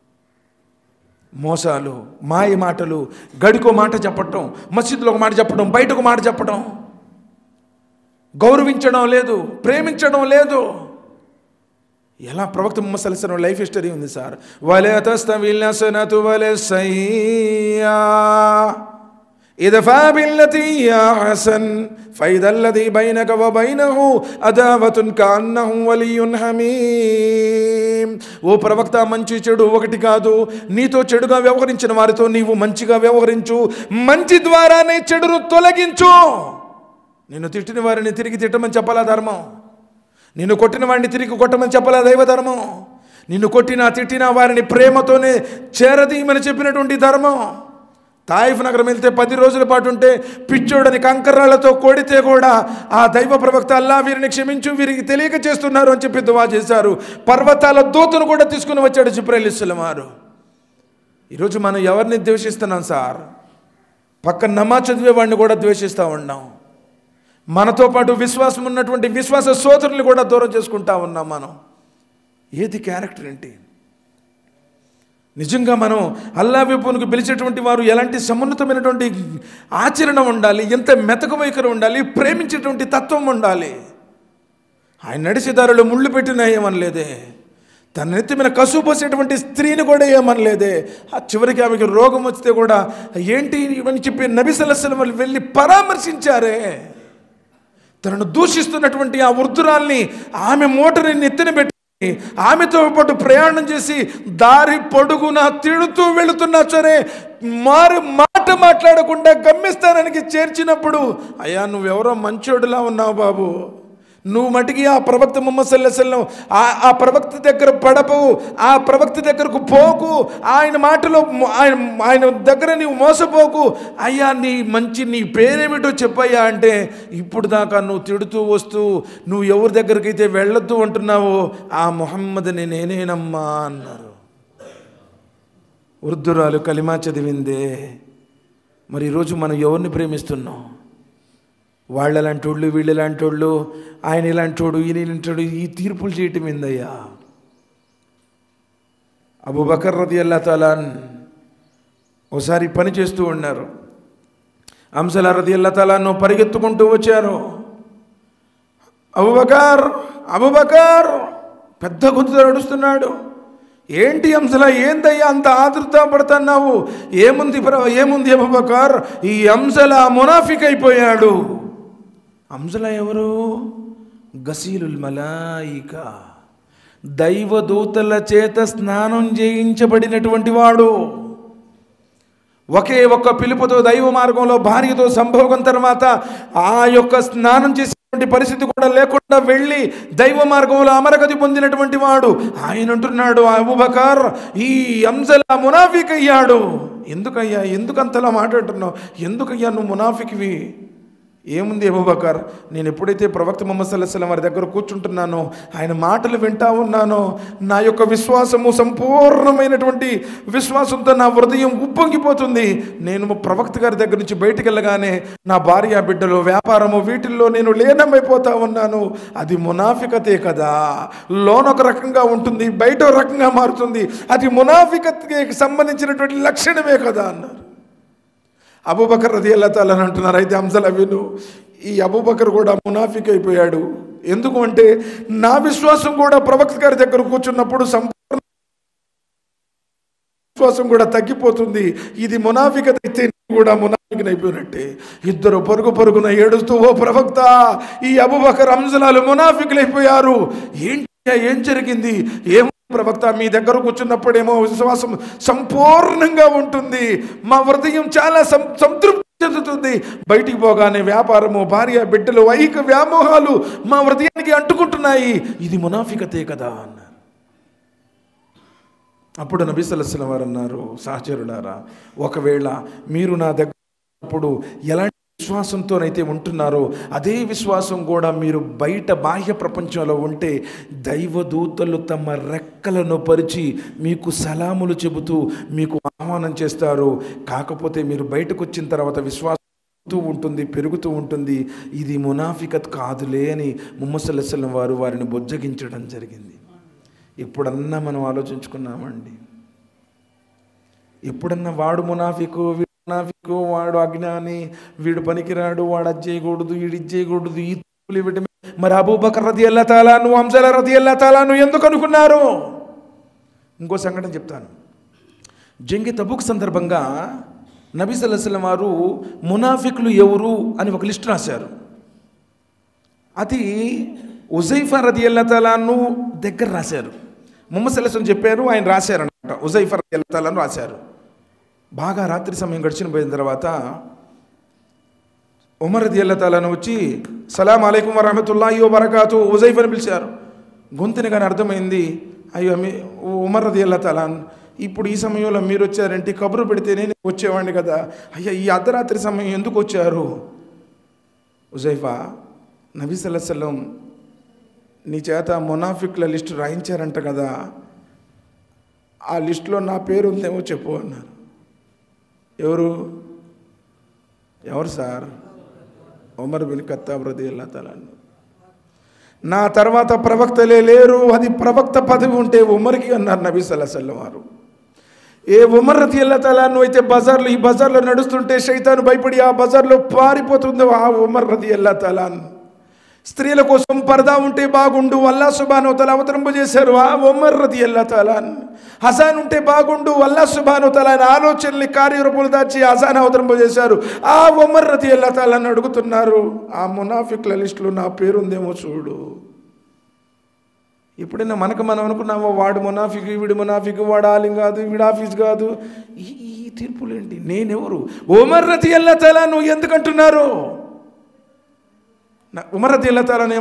A: మోసాలు మాయ మాటలు గడికో మాట చెప్పటం మసీదులో ఒక మాట చెప్పడం బయట ఒక మాట చెప్పడం గౌరవించడం లేదు ప్రేమించడం లేదు ఎలా ప్రవక్త ముహమ్మద్ సల్లాహం లైఫ్ హిస్టరీ ఉంది సార్ వలే తస్తవిల్ హసనతు వలే సయ్యా idfa billati ya hasan فإذا الذي بينك وبينه أداوة كأنه ولي حميم ఓ ప్రవక్త మంచి చెడు ఒకటి కాదు నీతో చెడుగా వ్యవహరించిన వారితో నీవు మంచిగా వ్యవహరించు మంచి ద్వారానే చెడును తొలగించు నిన్ను తిట్టిన వారిని తిరిగి తిట్టమని చెప్పాలా ధర్మం నిన్ను కొట్టిన వాడిని తిరిగి కొట్టమని చెప్పాలా దైవ ధర్మం నిన్ను కొట్టినా తిట్టినా వారిని ప్రేమతోనే చేరదీయమని చెప్పినటువంటి ధర్మం తాయిఫ్ నగరం వెళ్తే పది రోజుల పాటు ఉంటే పిచ్చోడని కంకర్రాళ్లతో కొడితే కూడా ఆ దైవ ప్రవక్త అల్లా వీరిని క్షమించు వీరికి తెలియక చేస్తున్నారు అని చెప్పి దువా చేశారు పర్వతాల దూతను కూడా తీసుకుని వచ్చాడు జిబ్రైల్ ఇస్లామారు ఈరోజు మనం ఎవరిని ద్వేషిస్తున్నాం సార్ పక్క నమా చదివే వాడిని కూడా ద్వేషిస్తూ ఉన్నాం మనతో పాటు విశ్వాసం ఉన్నటువంటి విశ్వాస సోదరులు కూడా దూరం చేసుకుంటా ఉన్నాం మనం ఏది క్యారెక్టర్ ఏంటి నిజంగా మనం అల్లా వైపునకు పిలిచేటువంటి వారు ఎలాంటి సమున్నతమైనటువంటి ఆచరణ ఉండాలి ఎంత మెతక వైఖరి ఉండాలి ప్రేమించేటువంటి తత్వం ఉండాలి ఆయన నడిచేదారులు ముళ్ళు పెట్టినా ఏమనలేదే తన నెత్తి మీద కసువు పోసేటువంటి స్త్రీని కూడా ఏమనలేదే ఆ చివరికి ఆమెకి రోగం వస్తే కూడా ఏంటి అని చెప్పి నబిసలసలం వాళ్ళు వెళ్ళి పరామర్శించారే తనను దూషిస్తున్నటువంటి ఆ వృద్ధురాల్ని ఆమె మోటని నెత్తిన పెట్టి ఆమెతో పాటు ప్రయాణం చేసి దారి పొడుగున తిడుతూ వెళుతున్నా సరే మారు మాట మాట్లాడకుండా గమ్యస్థానానికి చేర్చినప్పుడు అయ్యా నువ్వెవరో మంచోడులా ఉన్నావు బాబు నువ్వు మటుకి ఆ ప్రవక్త ముహమ్మద్ సల్లాహం ఆ ఆ ప్రవక్త దగ్గర పడపవు ఆ ప్రవక్త దగ్గరకు పోకు ఆయన మాటలో మ- ఆయన ఆయన దగ్గర నీవు మోసపోకు అయ్యా నీ మంచి నీ పేరేమిటో చెప్పయ్యా అంటే ఇప్పుడు దాకా నువ్వు తిడుతూ వస్తూ నువ్వు ఎవరి దగ్గరికైతే వెళ్ళొద్దు అంటున్నావో ఆ మొహమ్మద్ని నేనేనమ్మా అన్నారు వృద్ధురాలు కలిమా చదివిందే మరి ఈరోజు మనం ఎవరిని ప్రేమిస్తున్నాం వాళ్ళ లాంటి వాళ్ళు వీళ్ళ లాంటి వాళ్ళు ఆయన ఇలాంటి వాడు ఈయన ఇలాంటి వాడు ఈ తీర్పులు చేయటం ఏందయ్యా అబుబకర్ రది అల్లా తాలాన్ ఒకసారి పని చేస్తూ ఉన్నారు అంశల రది అల్లా తాలాను పరిగెత్తుకుంటూ వచ్చారు అబుబకర్ అబుబకర్ పెద్ద గొంతుతో నడుస్తున్నాడు ఏంటి అంశల ఏందయ్యా అంత ఆతృత పడుతున్నావు ఏముంది ప్ర- ఏముంది అబుబకర్ ఈ అంశల మునాఫిక్ అయిపోయాడు అంశల ఎవరు గసీలుల్ మలాయిక దైవదూతల చేత స్నానం చేయించబడినటువంటి వాడు ఒకే ఒక్క పిలుపుతో దైవ మార్గంలో భార్యతో సంభోగం తర్వాత ఆ యొక్క స్నానం చేసేటువంటి పరిస్థితి కూడా లేకుండా వెళ్ళి దైవ మార్గంలో అమరగతి పొందినటువంటి వాడు ఆయన అంటున్నాడు అబుబకర్ ఈ అంశల మునాఫిక్ అయ్యాడు ఎందుకయ్యా ఎందుకు అంతలా మాట్లాడుతున్నావు ఎందుకయ్యా నువ్వు మునాఫిక్వి ఏముంది అబూబకర్ నేను ఎప్పుడైతే ప్రవక్త ముహమ్మద్ సల్లాహం వారి దగ్గర కూర్చుంటున్నానో ఆయన మాటలు వింటా ఉన్నానో నా యొక్క విశ్వాసము సంపూర్ణమైనటువంటి విశ్వాసంతో నా హృదయం ఉప్పొంగిపోతుంది నేను ప్రవక్త గారి దగ్గర నుంచి బయటికి వెళ్ళగానే నా భార్య బిడ్డలు వ్యాపారము వీటిల్లో నేను లీనమైపోతా ఉన్నాను అది మునాఫికతే కదా లోన్ ఒక రకంగా ఉంటుంది బయట ఒక రకంగా మారుతుంది అది మునాఫికత్కి సంబంధించినటువంటి లక్షణమే కదా అన్నారు అబూబకర్ రది అల్లా తాలని అంటున్నారు అయితే అంశాలు విను ఈ అబూబకర్ కూడా మునాఫిక్ అయిపోయాడు ఎందుకు అంటే నా విశ్వాసం కూడా ప్రవక్త గారి దగ్గర కూర్చున్నప్పుడు సంపూర్ణ విశ్వాసం కూడా తగ్గిపోతుంది ఇది మునాఫికత అయితే నేను కూడా మునాఫికన్ అయిపోయినట్టే ఇద్దరు పరుగు పరుగున ఏడుస్తూ ఓ ప్రవక్త ఈ అబుబకర్ అంజలాలు మునాఫికులు అయిపోయారు ఏంటి ఏం జరిగింది ఏం ప్రవక్త మీ దగ్గర కూర్చున్నప్పుడేమో విశ్వాసం సంపూర్ణంగా ఉంటుంది మా హృదయం చాలా సం సంతృప్తి చెందుతుంది బయటికి పోగానే వ్యాపారము భార్య బిడ్డలు వైక వ్యామోహాలు మా హృదయానికి అంటుకుంటున్నాయి ఇది మునాఫికతే కదా అన్నారు అప్పుడు నబీ సల్లల్లాహు వారు అన్నారు సహచరులారా ఒకవేళ మీరు నా దగ్గర ఉన్నప్పుడు ఎలాంటి విశ్వాసంతోనైతే ఉంటున్నారో అదే విశ్వాసం కూడా మీరు బయట బాహ్య ప్రపంచంలో ఉంటే దైవదూతలు తమ రెక్కలను పరిచి మీకు సలాములు చెబుతూ మీకు ఆహ్వానం చేస్తారు కాకపోతే మీరు బయటకు వచ్చిన తర్వాత విశ్వాసం పెరుగుతూ ఉంటుంది పెరుగుతూ ఉంటుంది ఇది మునాఫికత్ కాదులే అని ముమ్మసల్లం వారు వారిని బుజ్జగించడం జరిగింది ఎప్పుడన్నా మనం ఆలోచించుకున్నామండి ఎప్పుడన్నా వాడు మునాఫికు వీడు మునాఫికు వాడు అజ్ఞాని వీడు పనికిరాడు వాడు అది చేయకూడదు వీడు ఇది చేయకూడదు ఈ తప్పులు ఇవ్వటమే మరి అబూబకర్ రది అల్లా తాలాను అంజల రది అల్లా తాలాను ఎందుకు అనుకున్నారు ఇంకో సంఘటన చెప్తాను జంగి తబుక్ సందర్భంగా నబీ సల్లాహం వారు మునాఫిక్లు ఎవరు అని ఒక లిస్ట్ రాశారు అది ఉజైఫా రది అల్లా తాలాను దగ్గర రాశారు ముహమ్మద్ సల్లాహం చెప్పారు ఆయన రాశారు అనమాట ఉజైఫా రది అల్లా తాలాను రాశారు బాగా రాత్రి సమయం గడిచిన పోయిన తర్వాత ఉమర్ రది అల్లా తాలాను వచ్చి సలాం అలైకుం వరహమతుల్లాహి వబరకాతు ఉజైఫ్ అని పిలిచారు గొంతుని కానీ అర్థమైంది అయ్యో మీ ఉమర్ రది అల్లా తాలాన్ ఇప్పుడు ఈ సమయంలో మీరు వచ్చారంటే కబురు పెడితేనే నేను వచ్చేవాడిని కదా అయ్యా ఈ అర్ధరాత్రి సమయం ఎందుకు వచ్చారు ఉజైఫా నబీ సల్లాహం నీ చేత మునాఫిక్ల లిస్టు రాయించారంట కదా ఆ లిస్టులో నా పేరు ఉందేమో చెప్పు అన్నారు ఎవరు ఎవరు సార్ ఉమర్ బిన్ ఖత్తాబ్ రది అల్లా తలాను నా తర్వాత ప్రవక్తలే లేరు అది ప్రవక్త పదవి ఉంటే ఉమర్కి అన్నారు నబీ సల్లాహం వారు ఏ ఉమర్ రతి అల్లా తలాను అయితే బజార్లో ఈ బజార్లో నడుస్తుంటే శైతాను భయపడి ఆ బజార్లో పారిపోతుందో ఆ ఉమర్ రతి అల్లా తలాన్ స్త్రీల కోసం పరదా ఉంటే బాగుండు అల్లా సుబానోతల అవతరింపజేశారు ఆ ఉమర్ రతి అల్లా తలాన్ హసాన్ ఉంటే బాగుండు అల్లా సుబానోతల ఆయన ఆలోచనల్ని కార్యరూపంలో దాచి హసాన్ అవతరింపజేశారు ఆ ఉమర్ రతి అల్లా తాలని అడుగుతున్నారు ఆ మునాఫిక్ల లిస్టులో నా పేరు ఉందేమో చూడు ఎప్పుడైనా మనకు మనం అనుకున్నామో వాడు మునాఫిక్ వీడు మునాఫిక్ వాడు ఆలిం కాదు వీడు ఆఫీస్ కాదు ఈ ఈ తీర్పులేంటి నేనెవరు ఉమర్ రతి అల్లా తలా నువ్వు ఎందుకంటున్నారు నా- ఉమర్ రతి అల్లా తాలా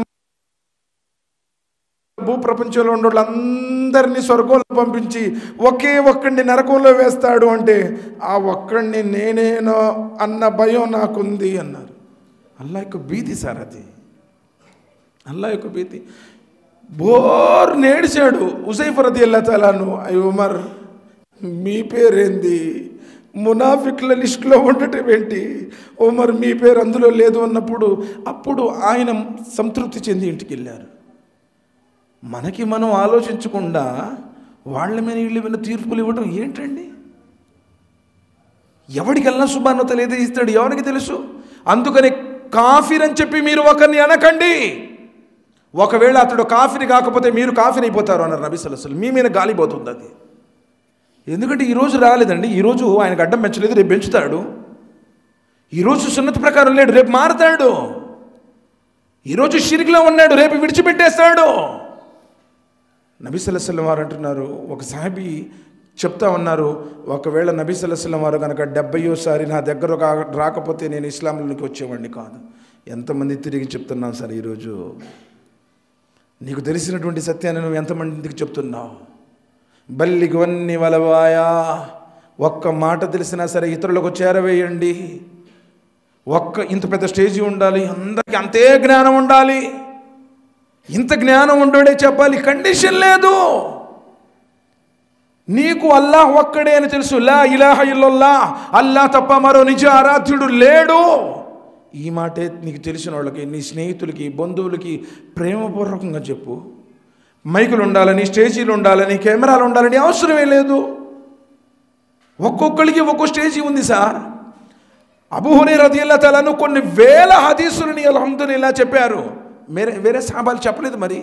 A: భూప్రపంచంలో ఉన్న వాళ్ళందరినీ స్వర్గంలో పంపించి ఒకే ఒక్కడిని నరకంలో వేస్తాడు అంటే ఆ ఒక్కడిని నేనేనో అన్న భయం నాకుంది అన్నారు అల్లా యొక్క భీతి సార్ అది అల్లా యొక్క భీతి బోర్ నేడిచాడు ఉసైఫ్ రది అల్లా తలాను అయ్యి ఉమర్ మీ పేరేంది మునాఫిక్ల లిస్టులో ఉండటం ఏంటి ఉమర్ మీ పేరు అందులో లేదు అన్నప్పుడు అప్పుడు ఆయన సంతృప్తి చెంది ఇంటికి వెళ్ళారు మనకి మనం ఆలోచించకుండా వాళ్ళ మీద వీళ్ళ మీద తీర్పులు ఇవ్వడం ఏంటండి ఎవడికల్లా శుభాన్నత లేదే ఇస్తాడు ఎవరికి తెలుసు అందుకని కాఫీర్ అని చెప్పి మీరు ఒకరిని అనకండి ఒకవేళ అతడు కాఫీని కాకపోతే మీరు కాఫీని అయిపోతారు అన్నారు నబీ సలసలు మీ మీద గాలిపోతుంది అది ఎందుకంటే ఈరోజు రాలేదండి ఈరోజు ఆయనకు అడ్డం పెంచలేదు రేపు పెంచుతాడు ఈరోజు సున్నతి ప్రకారం లేడు రేపు మారుతాడు ఈరోజు షిరికిలో ఉన్నాడు రేపు విడిచిపెట్టేస్తాడు నబీ సల్లల్లాహు వారు అంటున్నారు ఒక సాహిబీ చెప్తా ఉన్నారు ఒకవేళ నబీ సల్లల్లాహు వారు కనుక డెబ్బయోసారి నా దగ్గర కా- రాకపోతే నేను ఇస్లాంలోకి వచ్చేవాడిని కాదు ఎంతమంది తిరిగి చెప్తున్నాను సార్ ఈరోజు నీకు తెలిసినటువంటి సత్యాన్ని నువ్వు ఎంతమందికి చెప్తున్నావు బల్లిగవన్ని వలవాయా ఒక్క మాట తెలిసినా సరే ఇతరులకు చేరవేయండి ఒక్క ఇంత పెద్ద స్టేజీ ఉండాలి అందరికీ అంతే జ్ఞానం ఉండాలి ఇంత జ్ఞానం ఉండడే చెప్పాలి కండిషన్ లేదు నీకు అల్లాహ్ ఒక్కడే అని తెలుసు లా ఇలాహ ఇల్లల్లా అల్లా తప్ప మరో నిజ ఆరాధ్యుడు లేడు ఈ మాటే నీకు తెలిసిన వాళ్ళకి నీ స్నేహితులకి బంధువులకి ప్రేమపూర్వకంగా చెప్పు మైకులు ఉండాలని స్టేజీలు ఉండాలని కెమెరాలు ఉండాలని అవసరమే లేదు ఒక్కొక్కరికి ఒక్కో స్టేజీ ఉంది సార్ అబూహుని రదియల్లా తలను కొన్ని వేల హదీసులని అల్హమ్దుల్లా చెప్పారు వేరే వేరే సాబాలు చెప్పలేదు మరి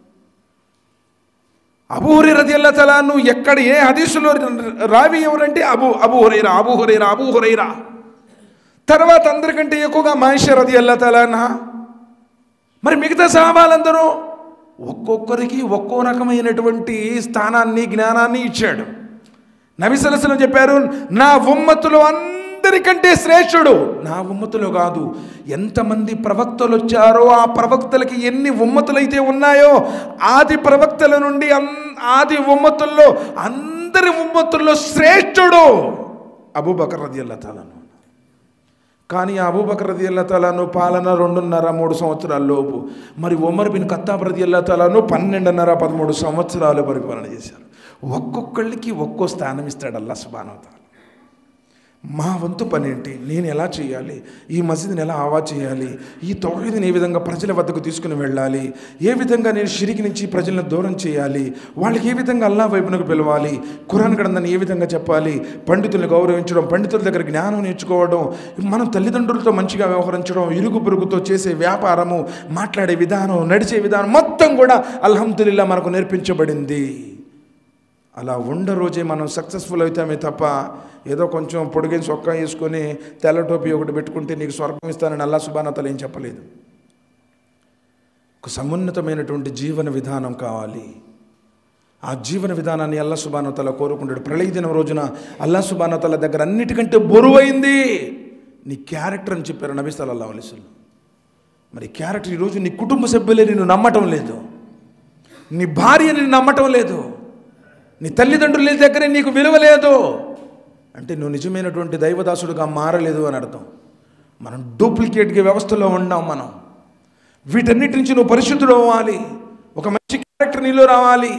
A: అబూహురి రదియల్లా తలాను ఎక్కడ ఏ హదీసులో రావి ఎవరంటే Abu Abu Hurairah Abu Hurairah Abu Hurairah తర్వాత అందరికంటే ఎక్కువగా మహేష్ రదియల్లా తలానా మరి మిగతా సాహాబాలందరూ ఒక్కొక్కరికి ఒక్కో రకమైనటువంటి స్థానాన్ని జ్ఞానాన్ని ఇచ్చాడు నబి సలసలం చెప్పారు నా ఉమ్మతులు అందరికంటే శ్రేష్ఠుడు నా ఉమ్మతులు కాదు ఎంతమంది ప్రవక్తలు వచ్చారో ఆ ప్రవక్తలకి ఎన్ని ఉమ్మతులైతే ఉన్నాయో ఆది ప్రవక్తల నుండి అన్- ఆది ఉమ్మతుల్లో అందరి ఉమ్మతుల్లో శ్రేష్ఠుడు అబూబకర్ రదియల్లా తాలను కానీ ఆ అబూబకర్ రది అల్లా తలాను పాలన రెండున్నర మూడు సంవత్సరాల లోపు మరి ఉమర్ బిన్ ఖత్తాబ్ రది అల్లా తలాను పన్నెండున్నర పదమూడు సంవత్సరాలు పరిపాలన చేశారు ఒక్కొక్కళ్ళకి ఒక్కో స్థానం ఇస్తాడు అల్లా సుబానవతాల మా వంతు పని ఏంటి నేను ఎలా చేయాలి ఈ మసీదుని ఎలా ఆవా చేయాలి ఈ తౌహీద్ని ఏ విధంగా ప్రజల వద్దకు తీసుకుని వెళ్ళాలి ఏ విధంగా నేను షిరికి నుంచి ప్రజలను దూరం చేయాలి వాళ్ళకి ఏ విధంగా అల్లా వైపునకు పిలవాలి ఖురాన్ గ్రంథాన్ని ఏ విధంగా చెప్పాలి పండితుల్ని గౌరవించడం పండితుల దగ్గర జ్ఞానం నేర్చుకోవడం మనం తల్లిదండ్రులతో మంచిగా వ్యవహరించడం ఇరుగు పొరుగుతో చేసే వ్యాపారము మాట్లాడే విధానం నడిచే విధానం మొత్తం కూడా అల్హమ్దుల్లా మనకు నేర్పించబడింది అలా ఉండ రోజే మనం సక్సెస్ఫుల్ అవుతామే తప్ప ఏదో కొంచెం పొడిగిన సొక్కా వేసుకొని తెల్ల టోపీ ఒకటి పెట్టుకుంటే నీకు స్వర్గం ఇస్తానని అల్లా సుబానతలు ఏం చెప్పలేదు ఒక సమున్నతమైనటువంటి జీవన విధానం కావాలి ఆ జీవన విధానాన్ని అల్లా సుబానతల కోరుకుంటాడు ప్రళయ దినం రోజున అల్లా సుబానతల దగ్గర అన్నిటికంటే బరువైంది నీ క్యారెక్టర్ అని చెప్పారు నబీ సల్లల్లాహు అలైహి వసల్లం మరి క్యారెక్టర్ ఈరోజు నీ కుటుంబ సభ్యులే నిన్ను నమ్మటం లేదు నీ భార్య నిన్ను నమ్మటం లేదు నీ తల్లిదండ్రుల దగ్గరే నీకు విలువ లేదు అంటే నువ్వు నిజమైనటువంటి దైవదాసుడుగా మారలేదు అని అర్థం మనం డూప్లికేట్గా వ్యవస్థలో ఉన్నాం మనం వీటన్నిటి నుంచి నువ్వు పరిశుద్ధుడు అవ్వాలి ఒక మంచి క్యారెక్టర్ నీలో రావాలి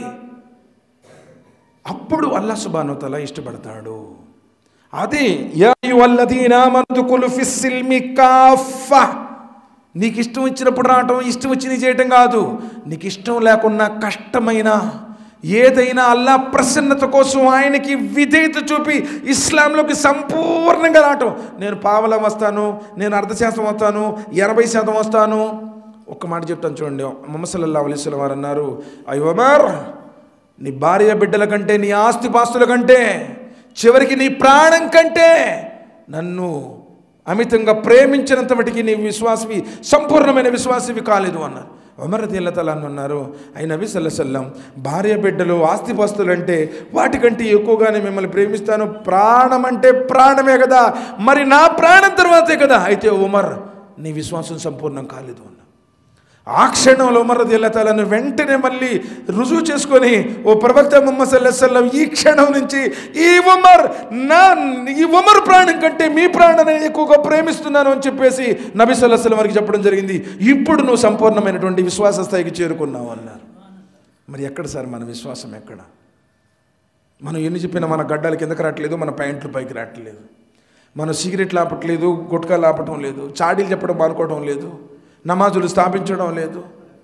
A: అప్పుడు అల్లా సుబానుతల ఇష్టపడతాడు అదే యా అయ్యుహల్లదీన ఆమనుదుఖులు ఫిస్సిల్మి కాఫా నీకు ఇష్టం వచ్చినప్పుడు రావటం ఇష్టం వచ్చింది చేయటం కాదు నీకు ఇష్టం లేకున్నా కష్టమైన ఏదైనా అల్లా ప్రసన్నత కోసం ఆయనకి విధేయత చూపి ఇస్లాంలోకి సంపూర్ణంగా రావటం నేను పావలం వస్తాను నేను అర్ధశాతం వస్తాను ఎనభై శాతం వస్తాను ఒక్క మాట చెప్తాను చూడండి మొహమ్మద్ సల్లల్లాహు అలైహి వసల్లం వారు అన్నారు అయ్యోమర్ నీ భార్య బిడ్డల కంటే నీ ఆస్తి పాస్తుల కంటే చివరికి నీ ప్రాణం కంటే నన్ను అమితంగా ప్రేమించినంత మటుకి నీ విశ్వాసవి సంపూర్ణమైన విశ్వాసవి కాలేదు అన్నారు అమరతి అని అన్నారు ఆయన నబీ సల్లసల్లం భార్య బిడ్డలు ఆస్తిపాస్తులు అంటే వాటికంటే ఎక్కువగానే మిమ్మల్ని ప్రేమిస్తాను ప్రాణం అంటే ప్రాణమే కదా మరి నా ప్రాణం తర్వాతే కదా అయితే ఉమర్ నీ విశ్వాసం సంపూర్ణం కాలేదు అన్న ఆ క్షణంలో ఉమర్ రదిల్లతాలను వెంటనే మళ్ళీ రుజువు చేసుకొని ఓ ప్రవక్త ముహమ్మద్ సల్లాహం ఈ క్షణం నుంచి ఈ ఉమర్ నా ఈ ఉమర్ ప్రాణం కంటే మీ ప్రాణాన్ని ఎక్కువగా ప్రేమిస్తున్నాను అని చెప్పేసి నబీ సల్లాహం వారికి చెప్పడం జరిగింది ఇప్పుడు నువ్వు సంపూర్ణమైనటువంటి విశ్వాస స్థాయికి చేరుకున్నావు అన్నారు మరి ఎక్కడ సార్ మన విశ్వాసం ఎక్కడ మనం ఎన్ని చెప్పినా మన గడ్డలు కిందకి రావట్లేదు మన ప్యాంట్లు పైకి రావట్లేదు మనం సిగరెట్లు ఆపట్లేదు గుట్కాలు ఆపటం లేదు చాడీలు చెప్పడం మానుకోవడం లేదు నమాజులు స్థాపించడం లేదు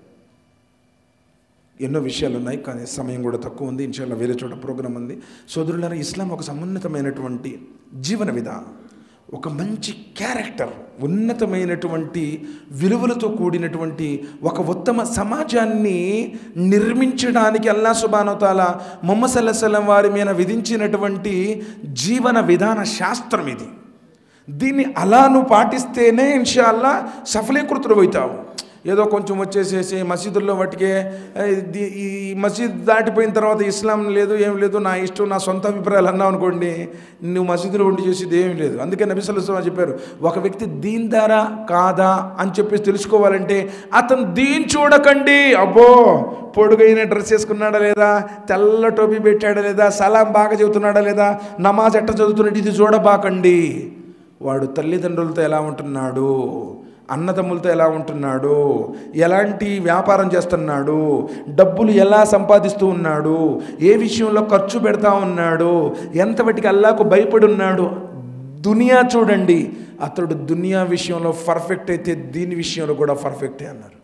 A: ఎన్నో విషయాలు ఉన్నాయి కానీ సమయం కూడా తక్కువ ఉంది ఇన్షాల్లా వేరే చోట ప్రోగ్రాం ఉంది సోదరులారా ఇస్లాం ఒక సమున్నతమైనటువంటి జీవన విధానం ఒక మంచి క్యారెక్టర్ ఉన్నతమైనటువంటి విలువలతో కూడినటువంటి ఒక ఉత్తమ సమాజాన్ని నిర్మించడానికి అల్లా సుబానోతాల మొహమ్మద్ సల్లాహం వారి మీద విధించినటువంటి జీవన విధాన శాస్త్రం ఇది దీన్ని అలా నువ్వు పాటిస్తేనే ఇన్షాల్లా సఫలీకృతుడు అవుతావు ఏదో కొంచెం వచ్చేసేసి మసీదుల్లో వాటికే "ఏ, ఇది- ఈ మసీద్ దాటిపోయిన తర్వాత ఇస్లాం లేదు ఏం లేదు నా ఇష్టం నా సొంత అభిప్రాయాలు అన్నావు అనుకోండి నువ్వు మసీదులో ఉండి చేసేది ఏమీ లేదు అందుకే నబీ సల్లాహం వారు చెప్పారు ఒక వ్యక్తి దీన్ దారా కాదా అని చెప్పేసి తెలుసుకోవాలంటే అతను దీన్ చూడకండి అబ్బో పొడుగైన డ్రెస్ వేసుకున్నాడా లేదా తెల్ల టోపీ పెట్టాడా లేదా సలాం బాగా చెబుతున్నాడా లేదా నమాజ్ ఎట్ట చదువుతున్నట్టు ఇది చూడబాకండి వాడు తల్లిదండ్రులతో ఎలా ఉంటున్నాడు అన్నదమ్ములతో ఎలా ఉంటున్నాడు ఎలాంటి వ్యాపారం చేస్తున్నాడు డబ్బులు ఎలా సంపాదిస్తూ ఉన్నాడు ఏ విషయంలో ఖర్చు పెడతా ఉన్నాడు ఎంతవటికి అల్లాకు భయపడి ఉన్నాడు దునియా చూడండి అతడు దునియా విషయంలో పర్ఫెక్ట్ అయితే దీని విషయంలో కూడా పర్ఫెక్టే అన్నారు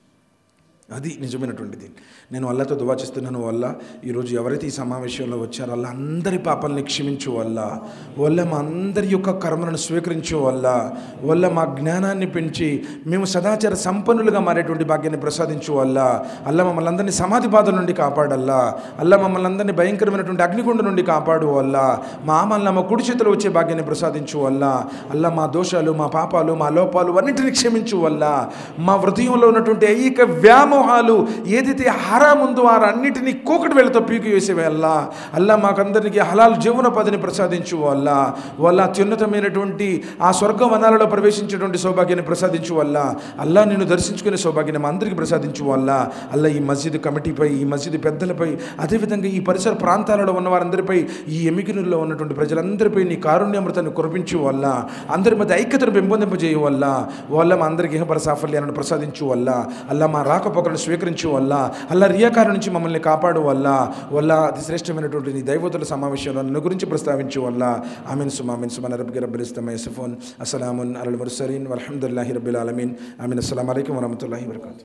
A: అది నిజమైనటువంటిది నేను అల్లతో దువా చేస్తున్నాను వల్ల ఈరోజు ఎవరైతే ఈ సమావేశంలో వచ్చారో వాళ్ళ అందరి పాపాలని క్షమించు వల్ల వల్ల మా అందరి యొక్క కర్మలను స్వీకరించు వల్ల వల్ల మా జ్ఞానాన్ని పెంచి మేము సదాచార సంపన్నులుగా మారేటువంటి భాగ్యాన్ని ప్రసాదించు వల్ల అల్ల మమ్మల్ని అందరినీ సమాధి బాధల నుండి కాపాడల్లా అల్ల మమ్మల్ని అందరినీ భయంకరమైనటువంటి అగ్నిగుండ నుండి కాపాడు వల్ల మా ఆమల్ని మా కుడి చేతిలో వచ్చే భాగ్యాన్ని ప్రసాదించు వల్ల అల్ల మా దోషాలు మా పాపాలు మా లోపాలు అన్నింటినీ క్షమించు వల్ల మా హృదయంలో ఉన్నటువంటి ఐక వ్యామోహాలు ఏదైతే హరాం ఉందో వారన్నిటినీ కూకటి వేళతో పీకి వేసే వల్ల అల్లా మాకందరికి హలాల్ జీవనోపాధిని ప్రసాదించు వల్ల వల్ల అత్యున్నతమైనటువంటి ఆ స్వర్గ వనాలలో ప్రవేశించేటువంటి సౌభాగ్యాన్ని ప్రసాదించు వల్ల అల్లా నిన్ను దర్శించుకునే సౌభాగ్యాన్ని మా అందరికీ ప్రసాదించు వల్ల అల్లా ఈ మసీదు కమిటీపై ఈ మసీదు పెద్దలపై అదేవిధంగా ఈ పరిసర ప్రాంతాలలో ఉన్న వారందరిపై ఈ ఎమిగినుల్లో ఉన్నటువంటి ప్రజలందరిపై నీ కారుణ్యామృతాన్ని కురిపించు వల్ల అందరి మధ్య ఐక్యతను పెంపొందింపజేయ వల్ల వాళ్ళ మా అందరికి ఇహపర సాఫల్యాలను ప్రసాదించు వల్ల అల్లా మా రాకపోక ఒకరిని స్వీకరించు వల్ల అల్లా రియాకారు నుంచి మమ్మల్ని కాపాడు వల్ల వల్ల అతి శ్రేష్టమైనటువంటి నీ దైవతుల సమావేశంలో నన్ను గురించి ప్రస్తావించు వల్ల ఆమెన్ సుమామిన్ సుమాన్ రబ్బి రబ్బిల్ ఇస్తమ యసఫోన్ అస్సలామున్ అల్ ముర్సరీన్ వల్హమ్దుల్లాహి రబ్బిల్ ఆలమీన్ ఆమీన్ అస్సలం అయికం వరహమతుల్లాహి వరకాతు